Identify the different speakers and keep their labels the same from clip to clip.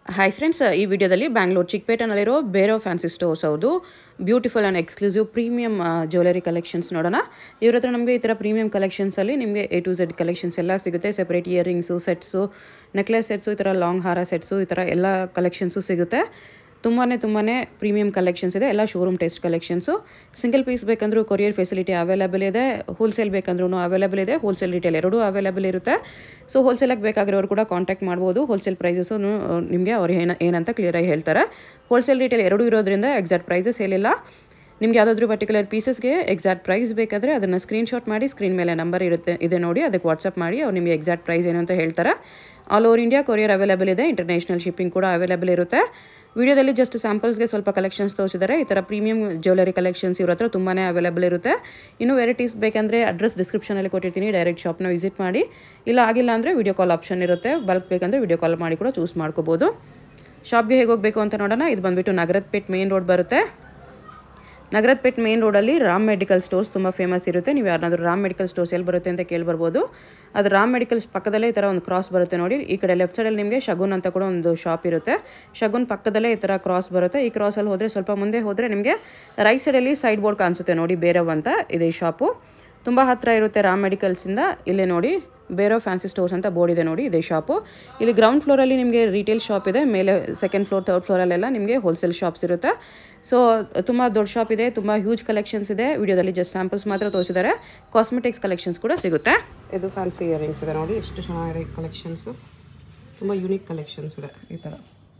Speaker 1: Hi friends ಈ ವಿಡಿಯೋದಲ್ಲಿ ಬ್ಯಾಂಗ್ಳೂರ್ ಚಿಕ್ಕಪೇಟೆನಲ್ಲಿರೋ ಬೇರೋ ಫ್ಯಾನ್ಸಿ ಸ್ಟೋರ್ಸ್ ಹೌದು beautiful and exclusive premium jewellery collections ನೋಡೋಣ ಇವ್ರ ಹತ್ರ ನಮಗೆ ಈ ಥರ ಪ್ರೀಮಿಯಂ ಕಲೆಕ್ಷನ್ಸಲ್ಲಿ ನಿಮಗೆ ಎ ಟು ಝೆಡ್ ಕಲೆಕ್ಷನ್ಸ್ ಎಲ್ಲ ಸಿಗುತ್ತೆ separate earrings sets necklace sets ಈ ಥರ ಲಾಂಗ್ ಹಾರ ಸೆಟ್ಸು ಈ ಥರ ಎಲ್ಲ ಕಲೆಕ್ಷನ್ಸು ಸಿಗುತ್ತೆ ತುಂಬಾ ತುಂಬಾ ಪ್ರೀಮಿಯಂ ಕಲೆಕ್ಷನ್ಸ್ ಇದೆ ಎಲ್ಲ showroom test collections single piece ಬೇಕಂದ್ರೂ ಕೊರಿಯರ್ ಫೆಸಿಲಿಟಿ ಅವೈಲೇಬಲ್ ಇದೆ ಹೋಲ್ಸೇಲ್ ಬೇಕಂದ್ರೂ ಅವೈಲೇಬಲ್ ಇದೆ ಹೋಲ್ಸೇಲ್ ರಿಟೇಲ್ ಎರಡೂ ಅವೈಲೇಬಲ್ ಇರುತ್ತೆ ಸೊ ಹೋಲ್ಸೇಲಾಗಿ ಬೇಕಾಗಿರೋರು ಕೂಡ ಕಾಂಟ್ಯಾಕ್ಟ್ ಮಾಡ್ಬೋದು ಹೋಲ್ಸೇಲ್ ಪ್ರೈಸಸ್ಸು ನಿಮಗೆ ಅವ್ರು ಏನ ಏನಂತ ಕ್ಲಿಯರಾಗಿ ಹೇಳ್ತಾರೆ ಹೋಲ್ಸೇಲ್ ರಿಟೇಲ್ ಎರಡೂ ಇರೋದ್ರಿಂದ ಎಕ್ಸಾಕ್ಟ್ ಪ್ರೈಸಸ್ ಹೇಳಿಲ್ಲ ನಿಮ್ಗೆ ಯಾವುದಾದ್ರೂ ಪರ್ಟಿಕ್ಯುಲರ್ ಪೀಸಸ್ಗೆ ಎಕ್ಸಾಕ್ಟ್ ಪ್ರೈಸ್ ಬೇಕಾದರೆ ಅದನ್ನು ಸ್ಕ್ರೀನ್ಶಾಟ್ ಮಾಡಿ ಸ್ಕ್ರೀನ್ ಮೇಲೆ ನಂಬರ್ ಇರುತ್ತೆ ಇದೆ ನೋಡಿ ಅದಕ್ಕೆ ವಾಟ್ಸಪ್ ಮಾಡಿ ಅವ್ರು ನಿಮಗೆ ಎಕ್ಸಾಕ್ಟ್ ಪ್ರೈಸ್ ಏನು ಅಂತ ಹೇಳ್ತಾರೆ all over India courier available ಇದೆ ಇಂಟರ್ನ್ಯಾಷನಲ್ ಶಿಪ್ಪಿಂಗ್ ಕೂಡ ಅವೈಲೇಬಲ್ ಇರುತ್ತೆ ವಿಡಿಯೋದಲ್ಲಿ ಜಸ್ಟ್ ಸ್ಯಾಂಪಲ್ಸ್ಗೆ ಸ್ವಲ್ಪ ಕಲೆಕ್ಷನ್ಸ್ ತೋರಿಸಿದ್ದಾರೆ ಈ ಥರ ಪ್ರೀಮಿಯಂ ಜ್ಯುವೆಲರಿ ಕಲೆಕ್ಷನ್ಸ್ ಇವ್ರ ಹತ್ರ ತುಂಬಾ ಅವೈಲೇಬಲ್ ಇರುತ್ತೆ ಇನ್ನು ವೆರೈಟೀಸ್ ಬೇಕಂದರೆ ಅಡ್ರೆಸ್ ಡಿಸ್ಕ್ರಿಪ್ಷನಲ್ಲಿ ಕೊಟ್ಟಿರ್ತೀನಿ ಡೈರೆಕ್ಟ್ ಶಾಪ್ನ ವಿಸಿಟ್ ಮಾಡಿ ಇಲ್ಲ ಆಗಿಲ್ಲ ಅಂದರೆ ವಿಡಿಯೋ ಕಾಲ್ ಆಪ್ಷನ್ ಇರುತ್ತೆ ಬಲ್ಕ್ ಬೇಕಂದರೆ ವಿಡಿಯೋ ಕಾಲ್ ಮಾಡಿ ಕೂಡ ಚೂಸ್ ಮಾಡ್ಕೋಬೋದು ಶಾಪ್ಗೆ ಹೇಗೆ ಹೋಗಬೇಕು ಅಂತ ನೋಡೋಣ ಇದು ಬಂದುಬಿಟ್ಟು ನಗರದ ಪೇಟ್ ಮೇನ್ ರೋಡ್ ಬರುತ್ತೆ ನಗರದ ಪೇಟ್ ಮೇನ್ ರೋಡಲ್ಲಿ ರಾಮ್ ಮೆಡಿಕಲ್ ಸ್ಟೋರ್ಸ್ ತುಂಬ ಫೇಮಸ್ ಇರುತ್ತೆ ನೀವು ಯಾರನ್ನಾದ್ರೂ ರಾಮ್ ಮೆಡಿಕಲ್ ಸ್ಟೋರ್ಸ್ ಎಲ್ಲಿ ಬರುತ್ತೆ ಅಂತ ಕೇಳಿ ಬರ್ಬೋದು ಅದು ರಾಮ್ ಮೆಡಿಕಲ್ಸ್ ಪಕ್ಕದಲ್ಲೇ ಈ ಥರ ಒಂದು ಕ್ರಾಸ್ ಬರುತ್ತೆ ನೋಡಿ ಈ ಕಡೆ ಲೆಫ್ಟ್ ಸೈಡಲ್ಲಿ ನಿಮಗೆ ಶಗುನ್ ಅಂತ ಕೂಡ ಒಂದು ಶಾಪ್ ಇರುತ್ತೆ ಶಗುನ್ ಪಕ್ಕದಲ್ಲೇ ಈ ಥರ ಕ್ರಾಸ್ ಬರುತ್ತೆ ಈ ಕ್ರಾಸಲ್ಲಿ ಹೋದರೆ ಸ್ವಲ್ಪ ಮುಂದೆ ಹೋದರೆ ನಿಮಗೆ ರೈಟ್ ಸೈಡಲ್ಲಿ ಸೈಡ್ ಬೋರ್ಡ್ ಕಾಣಿಸುತ್ತೆ ನೋಡಿ ಬೇರವ್ ಅಂತ ಇದೆ ಈ ಶಾಪು ತುಂಬ ಹತ್ತಿರ ಇರುತ್ತೆ ರಾಮ್ ಮೆಡಿಕಲ್ಸಿಂದ ಇಲ್ಲೇ ನೋಡಿ ಬೇರೋ ಫ್ಯಾನ್ಸಿ ಸ್ಟೋರ್ಸ್ ಅಂತ ಬೋರ್ಡ್ ಇದೆ ನೋಡಿ ಇದೇ ಶಾಪು ಇಲ್ಲಿ ಗ್ರೌಂಡ್ ಫ್ಲೋರಲ್ಲಿ ನಿಮಗೆ ರಿಟೇಲ್ ಶಾಪ್ ಇದೆ ಮೇಲೆ ಸೆಕೆಂಡ್ ಫ್ಲೋರ್ ಥರ್ಡ್ ಫ್ಲೋರಲ್ಲೆಲ್ಲ ನಿಮಗೆ ಹೋಲ್ಸೇಲ್ ಶಾಪ್ಸ್ ಇರುತ್ತೆ ಸೊ ತುಂಬ ದೊಡ್ಡ ಶಾಪ್ ಇದೆ ತುಂಬ ಹ್ಯೂಜ್ ಕಲೆಕ್ಷನ್ಸ್ ಇದೆ ವಿಡಿಯೋದಲ್ಲಿ ಜಸ್ಟ್ ಸ್ಯಾಂಪಲ್ಸ್ ಮಾತ್ರ ತೋರಿಸಿದ್ದಾರೆ ಕಾಸ್ಮೆಟಿಕ್ಸ್ ಕಲೆಕ್ಷನ್ಸ್ ಕೂಡ ಸಿಗುತ್ತೆ ಇದು ಫ್ಯಾನ್ಸಿ ಇಯರಿಂಗ್ಸ್ ಇದೆ ನೋಡಿ ಎಷ್ಟು ಚೆನ್ನಾಗಿದೆ ಕಲೆಕ್ಷನ್ಸು ತುಂಬ ಯೂನಿಕ್ ಕಲೆಕ್ಷನ್ಸ್ ಇದೆ ಈ ಥರ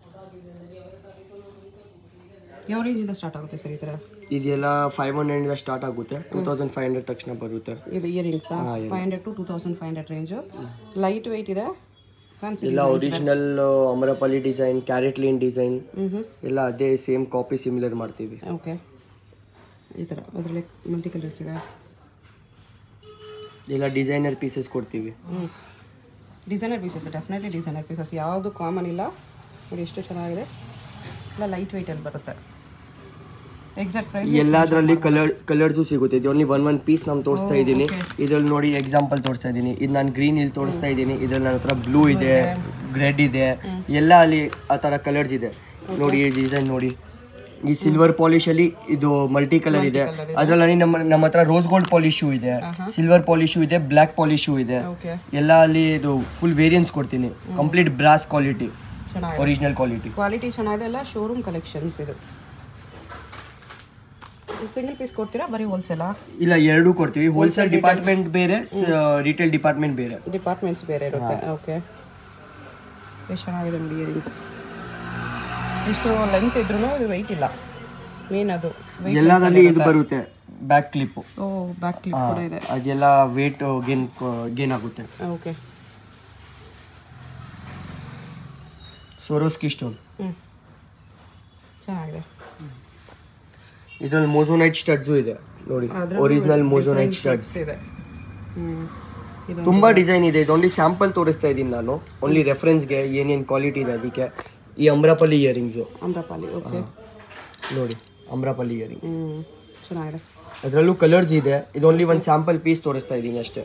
Speaker 1: ಯಾವ ರೇಂಜಿಂದ ಸ್ಟಾರ್ಟ್ ಆಗುತ್ತೆ ಸರ್ ಈ ಥರ
Speaker 2: ಇದೆಲ್ಲ ಫೈವ್ ಹಂಡ್ರೆಡಿಂದ ಸ್ಟಾರ್ಟ್ ಆಗುತ್ತೆ ಟೂ ತೌಸಂಡ್ ಫೈವ್ ಹಂಡ್ರೆಡ್ ತಕ್ಷಣ ಬರುತ್ತೆ
Speaker 1: ಇದು earrings five hundred to two thousand five hundred range light weight ಇದೆ ಫ್ಯಾನ್ಸಿ
Speaker 2: ಎಲ್ಲ original Amrapali design CaratLane design ಎಲ್ಲ ಅದೇ ಸೇಮ್ ಕಾಪಿ ಸಿಮಿಲರ್ ಮಾಡ್ತೀವಿ
Speaker 1: ಓಕೆ ಈ ಥರ ಅದರಲ್ಲಿ ಮಲ್ಟಿ ಕಲರ್ಸ್ ಇದೆ
Speaker 2: ಎಲ್ಲ ಡಿಸೈನರ್ ಪೀಸಸ್ ಕೊಡ್ತೀವಿ
Speaker 1: ಹ್ಞೂ designer pieces definitely designer pieces ಯಾವುದು ಕಾಮನ್ ಇಲ್ಲ ನೋಡಿ ಎಷ್ಟು ಚೆನ್ನಾಗಿದೆ ಎಲ್ಲ ಲೈಟ್ ವೆಯ್ಟಲ್ಲಿ ಬರುತ್ತೆ ಎಕ್ಸಾಕ್ಟ್ ಪ್ರೈಸ್
Speaker 2: ಎಲ್ಲದರಲ್ಲಿ ಕಲರ್ ಕಲರ್ಸು ಸಿಗುತ್ತೆ ಇದು ಓನ್ಲಿ ಒನ್ ಒನ್ ಪೀಸ್ ನಾನು ತೋರಿಸ್ತಾ ಇದ್ದೀನಿ ಇದ್ರಲ್ಲಿ ನೋಡಿ ಎಕ್ಸಾಂಪಲ್ ತೋರಿಸ್ತಾ ಇದ್ದೀನಿ ಇದು ನಾನು ಗ್ರೀನ್ ಇಲ್ಲಿ ತೋರಿಸ್ತಾ ಇದ್ದೀನಿ ಇದ್ರಲ್ಲಿ ನನ್ನ ಹತ್ರ ಬ್ಲೂ ಇದೆ ರೆಡ್ ಇದೆ ಎಲ್ಲ ಅಲ್ಲಿ ಆ ಥರ ಕಲರ್ಸ್ ಇದೆ ನೋಡಿ ಈ ಡಿಸೈನ್ ನೋಡಿ ಈ ಸಿಲ್ವರ್ ಪಾಲಿಶ್ ಅಲ್ಲಿ ಇದು ಮಲ್ಟಿ ಕಲರ್ ಇದೆ ಅದರಲ್ಲಿ ನಮ್ಮ ನಮ್ಮ ಹತ್ರ ರೋಸ್ ಗೋಲ್ಡ್ ಪಾಲಿಶು ಇದೆ ಸಿಲ್ವರ್ ಪಾಲಿಶು ಇದೆ ಬ್ಲ್ಯಾಕ್ ಪಾಲಿಶು ಇದೆ
Speaker 1: ಓಕೆ
Speaker 2: ಎಲ್ಲ ಅಲ್ಲಿ ಇದು ಫುಲ್ ವೇರಿಯನ್ಸ್ ಕೊಡ್ತೀನಿ ಕಂಪ್ಲೀಟ್ ಬ್ರಾಸ್ ಕ್ವಾಲಿಟಿ
Speaker 1: ಚೆನ್ನಾಗಿದೆ
Speaker 2: ಒರಿಜಿನಲ್ ಕ್ವಾಲಿಟಿ
Speaker 1: ಕ್ವಾಲಿಟಿ ಚೆನ್ನಾಗಿದೆ ಎಲ್ಲ ಶೋರೂಮ್ ಕಲೆಕ್ಷನ್ಸ್ ಇದು ಸಿಂಗಲ್ ಪೀಸ್ ಕೊಡ್ತೀರಾ ಬರೀ ಹೋಲ್ಸೇಲಾ
Speaker 2: ಇಲ್ಲ ಎರಡೂ ಕೊಡ್ತೀವಿ ಹೋಲ್ಸೇಲ್ ಡಿಪಾರ್ಟ್ಮೆಂಟ್ ಬೇರೆ ರಿಟೇಲ್ ಡಿಪಾರ್ಟ್ಮೆಂಟ್ ಬೇರೆ
Speaker 1: ಡಿಪಾರ್ಟ್ಮೆಂಟ್ಸ್ ಬೇರೆ ಇರುತ್ತೆ ಓಕೆ ಎಷ್ಟು ಚೆನ್ನಾಗಿದೆ ನೋಡಿ ಇಯರಿಂಗ್ಸ್ ಎಷ್ಟು ಲೆಂತ್ ಇದ್ರೂ ಇದು ವೆಯ್ಟ್ ಇಲ್ಲ ಮೇನ್ ಅದು
Speaker 2: ಎಲ್ಲದಲ್ಲಿ ಇದು ಬರುತ್ತೆ ಬ್ಯಾಕ್ ಕ್ಲಿಪ್
Speaker 1: ಓ ಬ್ಯಾಕ್ ಕ್ಲಿಪ್ ಕೂಡ ಇದೆ
Speaker 2: ಅದೆಲ್ಲ ವೇಟ್ ಗೇನ್ ಗೇನ್ ಆಗುತ್ತೆ
Speaker 1: ಓಕೆ
Speaker 2: ಸೋರೋಸ್ಕಿ ಸ್ಟೋನ್
Speaker 1: ಹ್ಞೂ ಚೆನ್ನಾಗಿದೆ
Speaker 2: ಇದ್ರಲ್ಲಿ ಮೋಸೋನೈಟ್ ಸ್ಟಡ್ಸು ಇದೆ ನೋಡಿ ಒರಿಜಿನಲ್ ಮೋಸೋನೈಟ್ ಸ್ಟಡ್ಸ್
Speaker 1: ಇದೆ ಹ್ಞೂ ಇದು
Speaker 2: ತುಂಬಾ ಡಿಸೈನ್ ಇದೆ ಇದು ಓನ್ಲಿ ಸ್ಯಾಂಪಲ್ ತೋರಿಸ್ತಾ ಇದ್ದೀನಿ ನಾನು ಓನ್ಲಿ ರೆಫರೆನ್ಸ್ಗೆ ಏನೇನು ಕ್ವಾಲಿಟಿ ಇದೆ ಅದಕ್ಕೆ ಈ ಅಮ್ರಪಲ್ಲಿ ಇಯರಿಂಗ್ಸು
Speaker 1: ಅಮ್ರಪಾಲಿ ಓಕೆ
Speaker 2: ನೋಡಿ ಅಮ್ರಪಲ್ಲಿ ಇಯರಿಂಗ್ಸ್
Speaker 1: ಹ್ಞೂ ಚೆನ್ನಾಗಿದೆ
Speaker 2: ಅದರಲ್ಲೂ ಕಲರ್ಸ್ ಇದೆ ಇದು ಓನ್ಲಿ ಒಂದು ಸ್ಯಾಂಪಲ್ ಪೀಸ್ ತೋರಿಸ್ತಾ ಇದ್ದೀನಿ ಅಷ್ಟೇ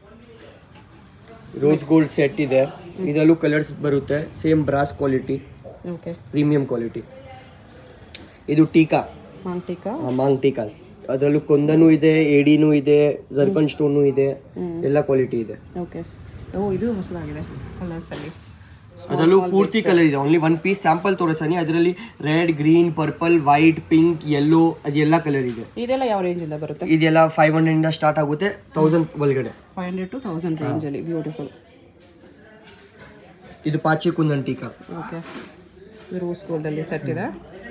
Speaker 2: ರೋಸ್ ಗೋಲ್ಡ್ ಸೆಟ್ ಇದೆ ಇದರಲ್ಲೂ ಕಲರ್ಸ್ ಬರುತ್ತೆ same brass quality
Speaker 1: okay
Speaker 2: premium quality ಇದು ಟೀಕಾ
Speaker 1: ಮಾಂಟಿಕಾ
Speaker 2: ಆ, ಮಾಂಗ್ ಟೀಕಾಸ್ ಅದರಲ್ಲೂ ಕೊಂದನೂ ಇದೆ ಏಡಿನೂ ಇದೆ ಜರ್ಕನ್ ಸ್ಟೋನು ಇದೆ ಎಲ್ಲ ಕ್ವಾಲಿಟಿ ಇದೆ
Speaker 1: ಓಕೆ ಓ ಇದು ಹೊಸದಾಗಿದೆ ಕಲರ್ಸಲ್ಲಿ
Speaker 2: ಅದರಲ್ಲೂ ಪೂರ್ತಿ ಕಲರ್ ಇದೆ ಓನ್ಲಿ ಒನ್ ಪೀಸ್ ಸ್ಯಾಂಪಲ್ ತೋರಿಸ್ತಾನೆ ಅದರಲ್ಲಿ red green purple white pink yellow ಅದೆಲ್ಲ ಕಲರ್ ಇದೆ
Speaker 1: ಇದೆಲ್ಲ ಯಾವ ರೇಂಜಿಂದ ಬರುತ್ತೆ
Speaker 2: ಇದೆಲ್ಲ ಫೈವ್ ಹಂಡ್ರೆಡಿಂದ ಸ್ಟಾರ್ಟ್ ಆಗುತ್ತೆ ತೌಸಂಡ್ ಒಳಗಡೆ
Speaker 1: ಫೈವ್ ಹಂಡ್ರೆಡ್ ಟು ತೌಸಂಡ್ ರೇಂಜಲ್ಲಿ ಬ್ಯೂಟಿಫುಲ್
Speaker 2: ಇದು ಪಾಚಿ ಕುಂದನ್ ಟೀಕಾ
Speaker 1: ಓಕೆ ರೋಸ್ ಗೋಲ್ಡಲ್ಲಿ ಸೆಟ್ ಇದೆ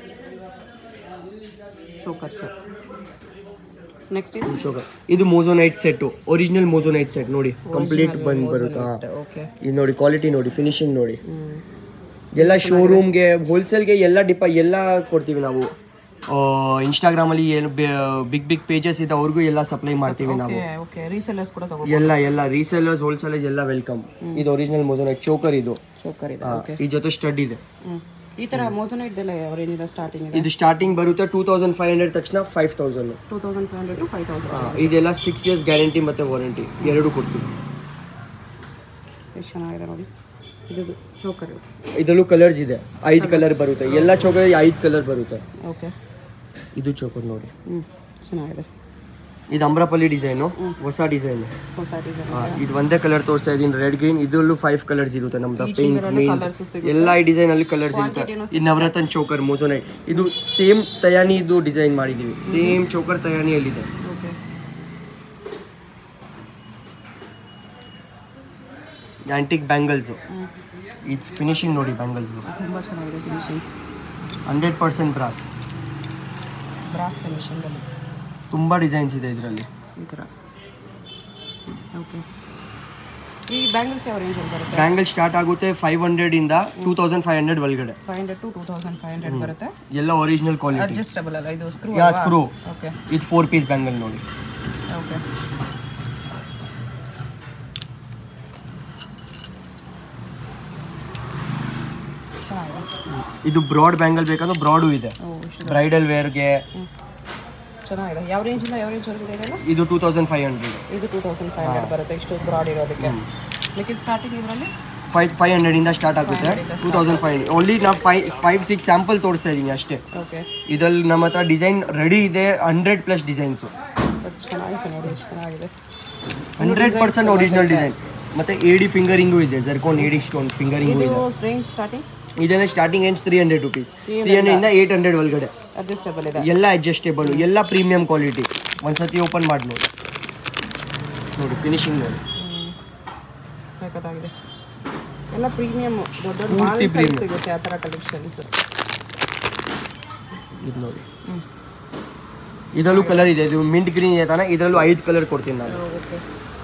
Speaker 1: ಚೋಕರ್ಸ್ ನೆಕ್ಸ್ಟ್ ಇದು
Speaker 2: ಶೋಕ ಇದು moissanite set original moissanite set ನೋಡಿ ಕಂಪ್ಲೀಟ್ ಬಂದ್ ಬರುತ್ತೆ ಹಾ.
Speaker 1: ಓಕೆ
Speaker 2: ಇದು ನೋಡಿ ಕ್ವಾಲಿಟಿ ನೋಡಿ ಫಿನಿಶಿಂಗ್ ನೋಡಿ ಎಲ್ಲ ಶೋರೂಮ್ಗೆ ಹೋಲ್ಸೇಲ್ಗೆ ಎಲ್ಲ ಡಿಪ ಎಲ್ಲ ಕೊಡ್ತೀವಿ ನಾವು ಇನ್ಸ್ಟಾಗ್ರಾಮಲ್ಲಿ ಏನು ಬಿಗ್ ಬಿಗ್ ಪೇಜಸ್ ಇದೆ ಅವ್ರಿಗೂ ಎಲ್ಲ ಸಪ್ಲೈ ಮಾಡ್ತೀವಿ ನಾವು
Speaker 1: ಓಕೆ ಓಕೆ ರೀಸೆಲ್ಲರ್ಸ್ ಕೂಡ ತಗೋ
Speaker 2: ಎಲ್ಲ ಎಲ್ಲ ರೀಸೇಲರ್ಸ್ ಹೋಲ್ಸೇಲರ್ಸ್ ಎಲ್ಲ ವೆಲ್ಕಮ್ ಇದು ಒರಿಜಿನಲ್ ಮೋಸೋನೈಟ್ ಚೋಕರ್ ಇದು
Speaker 1: ಚೋಕರ್ ಇದೆ
Speaker 2: ಹಾ, ಈ ಜೊತೆ ಸ್ಟಡ್ ಇದೆ
Speaker 1: ಹ್ಞೂ ಈ ಥರ ಮೋಸನೈಟ್ ಎಲ್ಲ ಯಾವ ರೇಂಜಿಂದ ಸ್ಟಾರ್ಟಿಂಗ್ ಇದೆ
Speaker 2: ಇದು ಸ್ಟಾರ್ಟಿಂಗ್ ಬರುತ್ತೆ ಟೂ ತೌಸಂಡ್ ಫೈವ್ ಹಂಡ್ರೆಡ್ ತಕ್ಷಣ five thousand
Speaker 1: two thousand five hundred to five thousand
Speaker 2: ಇದೆಲ್ಲ ಸಿಕ್ಸ್ ಇಯರ್ಸ್ ಗ್ಯಾರಂಟಿ ಮತ್ತೆ ವಾರಂಟಿ ಎರಡು ಕೊಡ್ತೀವಿ
Speaker 1: ಎಷ್ಟು ಚೆನ್ನಾಗಿದೆ ನೋಡಿ ಇದು ಚೋಕರ್
Speaker 2: ಇದರಲ್ಲೂ ಕಲರ್ಸ್ ಇದೆ ಐದು ಕಲರ್ ಬರುತ್ತೆ ಎಲ್ಲ ಚೋಕರ್ ಐದು ಕಲರ್ ಬರುತ್ತೆ
Speaker 1: ಓಕೆ
Speaker 2: ಇದು ಚೋಕರ್ ನೋಡಿ
Speaker 1: ಹ್ಞೂ ಚೆನ್ನಾಗಿದೆ
Speaker 2: ಇದು ಅಮ್ರಪಲ್ಲಿ ಡಿಸೈನು ಹೊಸ ಡಿಸೈನ್
Speaker 1: ಹೊಸ ಡಿಸೈನ್
Speaker 2: ಇದು ಒಂದೇ ಕಲರ್ ತೋರಿಸ್ತಾ ಇದೀನಿ ರೆಡ್ ಗ್ರೀನ್ ಇದರಲ್ಲೂ ಫೈವ್ ಕಲರ್ಸ್ ಇರುತ್ತೆ ನಮ್ದು ಪಿಂಕ್ ಮೀನ್
Speaker 1: ಕಲರ್ಸ್ ಸಿಗುತ್ತೆ
Speaker 2: ಎಲ್ಲ ಈ ಡಿಸೈನ್ ಅಲ್ಲಿ ಕಲರ್ಸ್ ಇರುತ್ತೆ ಇದು ನವರತ್ನ ಚೋಕರ್ ಮೋಸೋನೈಟ್ ಇದು ಸೇಮ್ ತಯಾನಿ ಇದು ಡಿಸೈನ್ ಮಾಡಿದೀವಿ ಸೇಮ್ ಚೋಕರ್ ತಯಾನಿಯಲ್ಲಿದೆ
Speaker 1: ಓಕೆ
Speaker 2: ಆಂಟಿಕ್ ಬ್ಯಾಂಗಲ್ಸ್ ಇದು ಫಿನಿಶಿಂಗ್ ನೋಡಿ ಬ್ಯಾಂಗಲ್ಸ್
Speaker 1: ತುಂಬ ಚೆನ್ನಾಗಿದೆ finishing
Speaker 2: hundred percent brass
Speaker 1: brass ಫಿನಿಶಿಂಗಲ್ಲಿ
Speaker 2: ತುಂಬ ಡಿಸೈನ್ಸ್ ಇದೆ ಇದರಲ್ಲಿ
Speaker 1: ಈ ಥರ ಓಕೆ ಈ ಬ್ಯಾಂಗಲ್ಸ್ ಯಾವ ರೇಂಜಲ್ಲಿ ಬರುತ್ತೆ
Speaker 2: ಬ್ಯಾಂಗಲ್ ಸ್ಟಾರ್ಟ್ ಆಗುತ್ತೆ ಫೈವ್ ಹಂಡ್ರೆಡ್ ಇಂದ ಟೂ ತೌಸಂಡ್ ಫೈವ್ ಹಂಡ್ರೆಡ್ ಒಳಗಡೆ
Speaker 1: five hundred to two thousand five hundred ಬರುತ್ತೆ
Speaker 2: ಎಲ್ಲ ಒರಿಜಿನಲ್ ಕ್ವಾಲಿಟಿ
Speaker 1: ಅಡ್ಜಸ್ಟಬಲ್ ಅಲ್ಲ ಇದು ಸ್ಕ್ರೂ
Speaker 2: ಯಾ ಸ್ಕ್ರೂ
Speaker 1: ಓಕೆ
Speaker 2: ಇದು ಫೋರ್ ಪೀಸ್ ಬ್ಯಾಂಗಲ್ ನೋಡಿ
Speaker 1: ಓಕೆ ಚೆನ್ನಾಗಿದೆ
Speaker 2: ಇದು ಬ್ರಾಡ್ ಬ್ಯಾಂಗಲ್ ಬೇಕಂದ್ರೆ ಬ್ರಾಡು ಇದೆ
Speaker 1: ಓ ಇಷ್ಟು
Speaker 2: ಬ್ರೈಡಲ್ ವೇರ್ಗೆ
Speaker 1: ಚೆನ್ನಾಗಿದೆ ಯಾವ ರೇಂಜಿಂದ ಯಾವ ರೇಂಜ್ ವರೆಗೂ ಇದೆ
Speaker 2: ಇದು ಟೂ ತೌಸಂಡ್ ಫೈವ್ ಹಂಡ್ರೆಡ್
Speaker 1: ಇದು ಟೂ ತೌಸಂಡ್ ಫೈವ್ ಹಂಡ್ರೆಡ್ ಬರುತ್ತೆ ಇಷ್ಟು ಬ್ರಾಡ್ ಇರೋದಕ್ಕೆ ಮಿಕ್ಕಿದ ಸ್ಟಾರ್ಟಿಂಗ್ ಇದರಲ್ಲಿ
Speaker 2: ಫೈವ್ ಫೈವ್ ಹಂಡ್ರೆಡಿಂದ ಸ್ಟಾರ್ಟ್ ಆಗುತ್ತೆ two thousand five hundred only ನಾವು ಫೈವ್ ಫೈವ್ ಸಿಕ್ಸ್ ಸ್ಯಾಂಪಲ್ ತೋರಿಸ್ತಾ ಇದ್ದೀನಿ ಅಷ್ಟೇ
Speaker 1: ಓಕೆ
Speaker 2: ಇದರಲ್ಲಿ ನಮ್ಮ ಹತ್ರ ಡಿಸೈನ್ ರೆಡಿ ಇದೆ ಹಂಡ್ರೆಡ್ ಪ್ಲಸ್ ಡಿಸೈನ್ಸು
Speaker 1: ಚೆನ್ನಾಗಿದೆ ನೋಡಿ ಎಷ್ಟು ಚೆನ್ನಾಗಿದೆ
Speaker 2: ಹಂಡ್ರೆಡ್ ಪರ್ಸೆಂಟ್ ಒರಿಜಿನಲ್ ಡಿಸೈನ್ ಮತ್ತೆ ಎಡಿ ಫಿಂಗರಿಂಗು ಇದೆ ಜರ್ಕೋನ್ ಎಡಿ ಸ್ಟೋನ್ ಫಿಂಗರಿಂಗು
Speaker 1: ಇದು
Speaker 2: ಇದೆ
Speaker 1: ರೇಂಜ್ ಸ್ಟಾರ್ಟಿಂಗ್
Speaker 2: ಇದನ್ನ starting range three hundred rupees three ಹಂಡ್ರೆಡಿಂದ ಏಯ್ಟ್ ಹಂಡ್ರೆಡ್ ಒಳಗಡೆ
Speaker 1: ಅಡ್ಜಸ್ಟಬಲ್ ಇದೆ
Speaker 2: ಎಲ್ಲ ಅಡ್ಜಸ್ಟೇಬಲ್ ಎಲ್ಲ ಪ್ರೀಮಿಯಂ ಕ್ವಾಲಿಟಿ ಒಂದ್ಸತಿ ಓಪನ್ ಮಾಡಿ ನೋಡಿ ನೋಡಿ ಫಿನಿಶಿಂಗ್ ನೋಡಿ
Speaker 1: ಸಖತ್ತಾಗಿದೆ ಎಲ್ಲ ಪ್ರೀಮಿಯಮ್ ದೊಡ್ಡ ದೊಡ್ಡ
Speaker 2: ಪೂರ್ತಿ
Speaker 1: ಮಾಲ್
Speaker 2: premium.
Speaker 1: ಸಿಗುತ್ತೆ ಆ ಥರ ಕಲೆಕ್ಷನ್ಸ್
Speaker 2: ಇದು ನೋಡಿ ಇದರಲ್ಲೂ ಕಲರ್ ಇದೆ ಇದು ಮಿಂಟ್ ಗ್ರೀನ್ ಇದೆ ತಾನೆ ಇದರಲ್ಲೂ ಐದು ಕಲರ್ ಕೊಡ್ತೀನಿ ನಾನು
Speaker 1: ಓಕೆ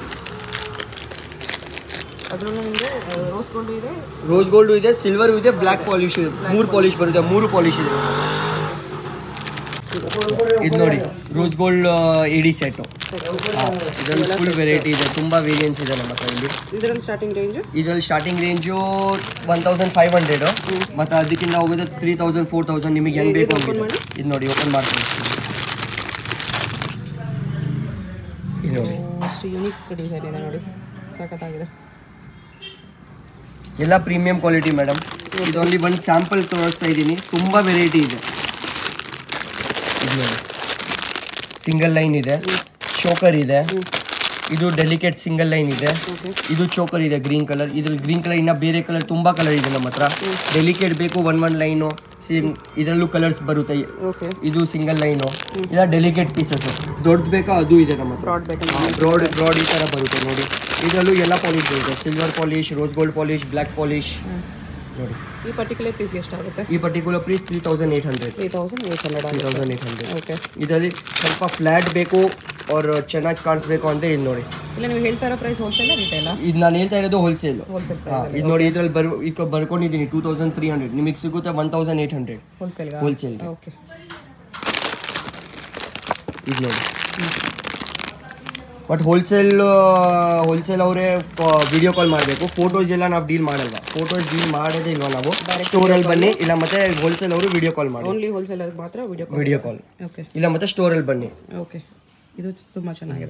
Speaker 1: ಅದರಲ್ಲೂ ನಿಮಗೆ ರೋಸ್ ಗೋಲ್ಡ್ ಇದೆ
Speaker 2: ರೋಸ್ ಗೋಲ್ಡ್ ಇದೆ ಸಿಲ್ವರ್ ಇದೆ ಬ್ಲ್ಯಾಕ್ ಪಾಲಿಶ್ ಮೂರು ಪಾಲಿಶ್ ಬರುತ್ತೆ ಮೂರು ಪಾಲಿಶ್ ಇದೆ ಇದು ನೋಡಿ ರೋಸ್ ಗೋಲ್ಡ್ ಇಡಿ ಸೆಟ್ ಇದರಲ್ಲಿ ಫುಲ್ ವೆರೈಟಿ ಇದೆ ತುಂಬಾ ವೇರಿಯನ್ಸ್ ಇದೆ ನಮ್ಮ ಹತ್ರ ಇಲ್ಲಿ
Speaker 1: ಇದರಲ್ಲಿ ಸ್ಟಾರ್ಟಿಂಗ್ ರೇಂಜ್
Speaker 2: ಇದರಲ್ಲಿ starting range one thousand five hundred ಮತ್ತು ಅದಕ್ಕಿಂತ ಹೋಗೋದು ತ್ರೀ ತೌಸಂಡ್ ಫೋರ್ ತೌಸಂಡ್ ನಿಮಗೆ ಹೆಂಗೆ ಬೇಕು ಹಂಗಿದೆ ಇದು ನೋಡಿ ಓಪನ್ ಮಾಡ್ತೀನಿ ಇದು ನೋಡಿ
Speaker 1: ಅಷ್ಟು ಯುನೀಕ್ ಡಿಸೈನ್ ಇದೆ ನೋಡಿ ಸಖತ್ತಾಗಿದೆ
Speaker 2: ಎಲ್ಲ ಪ್ರೀಮಿಯಂ ಕ್ವಾಲಿಟಿ ಮೇಡಮ್ ಇದು ಓನ್ಲಿ ಒಂದು ಸ್ಯಾಂಪಲ್ ತೋರಿಸ್ತಾ ಇದ್ದೀನಿ ತುಂಬ ವೆರೈಟಿ ಇದೆ ಇದು ನೋಡಿ ಸಿಂಗಲ್ ಲೈನ್ ಇದೆ ಚೋಕರ್ ಇದೆ ಇದು ಡೆಲಿಕೇಟ್ ಸಿಂಗಲ್ ಲೈನ್ ಇದೆ
Speaker 1: ಓಕೆ
Speaker 2: ಇದು ಚೋಕರ್ ಇದೆ ಗ್ರೀನ್ ಕಲರ್ ಇದ್ರಲ್ಲಿ ಗ್ರೀನ್ ಕಲರ್ ಇನ್ನ ಬೇರೆ ಕಲರ್ ತುಂಬಾ ಕಲರ್ ಇದೆ ನಮ್ಮ ಹತ್ರ ಡೆಲಿಕೇಟ್ ಬೇಕು ಒನ್ ಒನ್ ಲೈನು ಇದರಲ್ಲೂ ಕಲರ್ಸ್ ಬರುತ್ತೆ
Speaker 1: ಓಕೆ
Speaker 2: ಇದು ಸಿಂಗಲ್ ಲೈನು ಇಲ್ಲ ಡೆಲಿಕೇಟ್ ಪೀಸಸ್ ದೊಡ್ಡದು ಬೇಕಾ ಅದು ಇದೆ ನಮ್ಮ ಹತ್ರ
Speaker 1: ಬ್ರಾಡ್ ಬೇಕು
Speaker 2: ಬ್ರಾಡ್ ಬ್ರಾಡ್ ಈ ಥರ ಬರುತ್ತೆ ನೋಡಿ ಇದರಲ್ಲೂ ಎಲ್ಲ ಪಾಲಿಶ್ ಬರುತ್ತೆ silver polish rose gold polish black polish ನೋಡಿ
Speaker 1: ಈ ಪರ್ಟಿಕ್ಯುಲರ್ ಪೀಸ್ಗೆ ಎಷ್ಟಾಗುತ್ತೆ
Speaker 2: ಈ particular price three thousand eight hundred
Speaker 1: three thousand eight hundred
Speaker 2: three
Speaker 1: ಆಗುತ್ತೆ
Speaker 2: ತೌಸಂಡ್ ಏಯ್ಟ್ ಹಂಡ್ರೆಡ್
Speaker 1: ಓಕೆ
Speaker 2: ಇದರಲ್ಲಿ ಸ್ವಲ್ಪ ಫ್ಲ್ಯಾಟ್ ಬೇಕು ಅವ್ರು ಚೆನ್ನಾಗಿ ಕಾಣಿಸ್ಬೇಕು ಅಂತ ಇದು ನೋಡಿ
Speaker 1: ಇಲ್ಲ ನೀವು ಹೇಳ್ತಾ ಇರೋ ಪ್ರೈಸ್ ಹೋಲ್ಸೇಲ್ ರಿಟೇಲಾ
Speaker 2: ಇದು ನಾನು ಹೇಳ್ತಾ ಇರೋದು ಹೋಲ್ಸೇಲ್
Speaker 1: ಹೋಲ್ಸೇಲ್
Speaker 2: ಇದು ನೋಡಿ ಇದ್ರಲ್ಲಿ ಬರ್ ಈಗ ಬರ್ಕೊಂಡಿದ್ದೀನಿ ಟೂ ತೌಸಂಡ್ ತ್ರೀ ಹಂಡ್ರೆಡ್ ನಿಮಗೆ ಸಿಗುತ್ತೆ ಒನ್ ತೌಸಂಡ್ ಏಯ್ಟ್ ಹಂಡ್ರೆಡ್
Speaker 1: ಹೋಲ್ಸೇಲ್ಗಾ
Speaker 2: ಹೋಲ್ಸೇಲ್
Speaker 1: ಓಕೆ
Speaker 2: ಇದು ನೋಡಿ ಬಟ್ ಹೋಲ್ಸೇಲ್ ಹೋಲ್ಸೇಲ್ ಅವರೇ ವಿಡಿಯೋ ಕಾಲ್ ಮಾಡಬೇಕು ಫೋಟೋಸ್ ಎಲ್ಲ ನಾವು ಡೀಲ್ ಮಾಡಲ್ವಾ ಫೋಟೋಸ್ ಡೀಲ್ ಮಾಡೋದೇ ಇಲ್ವಾ ನಾವು ಸ್ಟೋರಲ್ಲಿ ಬನ್ನಿ ಇಲ್ಲ ಮತ್ತೆ ಹೋಲ್ಸೇಲ್ ಅವರು ವಿಡಿಯೋ ಕಾಲ್ ಮಾಡಿ
Speaker 1: ಓನ್ಲಿ ಹೋಲ್ಸೇಲರ್ ಮಾತ್ರ ವಿಡಿಯೋ
Speaker 2: ವಿಡಿಯೋ ಕಾಲ್
Speaker 1: ಓಕೆ
Speaker 2: ಇಲ್ಲ ಮತ್ತೆ ಸ್ಟೋರಲ್ಲಿ ಬನ್ನಿ
Speaker 1: ಓಕೆ ಇದು ತುಂಬ ಚೆನ್ನಾಗಿದೆ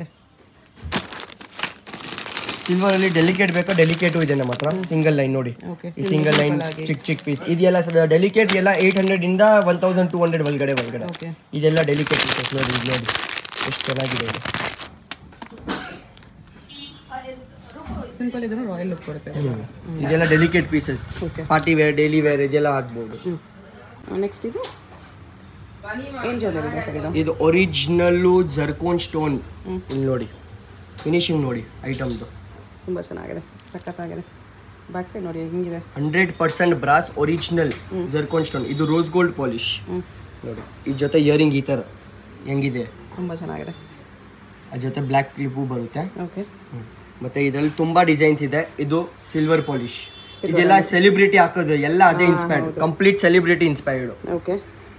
Speaker 2: ಸಿಲ್ವರ್ ಅಲ್ಲಿ ಡೆಲಿಕೇಟ್ ಬೇಕಾ ಡೆಲಿಕೇಟು ಇದೆ ನಮ್ಮ ಹತ್ರ ಸಿಂಗಲ್ ಲೈನ್ ನೋಡಿ
Speaker 1: ಓಕೆ
Speaker 2: ಈ ಸಿಂಗಲ್ ಲೈನ್ ಚಿಕ್ಕ ಚಿಕ್ಕ ಪೀಸ್ ಇದೆಲ್ಲ ಡೆಲಿಕೇಟ್ ಎಲ್ಲ ಏಯ್ಟ್ ಹಂಡ್ರೆಡ್ ಇಂದ ಒನ್ ತೌಸಂಡ್ ಟೂ ಹಂಡ್ರೆಡ್ ಒಳಗಡೆ ಒಳಗಡೆ
Speaker 1: ಓಕೆ
Speaker 2: ಇದೆಲ್ಲ ಡೆಲಿಕೇಟ್ ಪೀಸಸ್ ನೋಡಿ ಇದು ನೋಡಿ ಎಷ್ಟು ಚೆನ್ನಾಗಿದೆ ಇದು
Speaker 1: ಸಿಂಪಲ್ ಇದ್ರೂ ರಾಯಲ್ ಲುಕ್ ಬರುತ್ತೆ
Speaker 2: ಇದೆಲ್ಲ delicate pieces
Speaker 1: Okay.
Speaker 2: Party wear daily wear ಇದೆಲ್ಲ ಹಾಕ್ಬೋದು
Speaker 1: ನೆಕ್ಸ್ಟ್ ಇದು ಏನು ಜ್ಯುವೆಲ್ಲರಿ ಇದೆ ಸರ್ ಇದು
Speaker 2: ಇದು ಒರಿಜಿನಲ್ಲು ಜರ್ಕೋನ್ ಸ್ಟೋನ್ ಇಲ್ಲಿ ನೋಡಿ ಫಿನಿಶಿಂಗ್ ನೋಡಿ ಐಟಮ್ದು
Speaker 1: ತುಂಬ ಚೆನ್ನಾಗಿದೆ ಸಖತ್ತಾಗಿದೆ ಬ್ಯಾಕ್ ಸೈಡ್ ನೋಡಿ ಹೆಂಗಿದೆ
Speaker 2: hundred percent brass original zircon stone ಇದು ರೋಸ್ ಗೋಲ್ಡ್ ಪಾಲಿಶ್
Speaker 1: ಹ್ಞೂ
Speaker 2: ನೋಡಿ ಈ ಜೊತೆ ಇಯರಿಂಗ್ ಈ ಥರ ಹೆಂಗಿದೆ
Speaker 1: ತುಂಬ ಚೆನ್ನಾಗಿದೆ
Speaker 2: ಅದ್ರ ಜೊತೆ ಬ್ಲ್ಯಾಕ್ ಕ್ಲಿಪ್ಪು ಬರುತ್ತೆ
Speaker 1: ಓಕೆ
Speaker 2: ಮತ್ತೆ ಇದರಲ್ಲಿ ತುಂಬಾ ಡಿಸೈನ್ಸ್ ಇದೆ ಇದು ಸಿಲ್ವರ್ ಪಾಲಿಶ್ ಇದೆಲ್ಲ ಸೆಲಿಬ್ರಿಟಿ ಹಾಕೋದು ಎಲ್ಲ ಅದೇ inspired complete celebrity inspired
Speaker 1: okay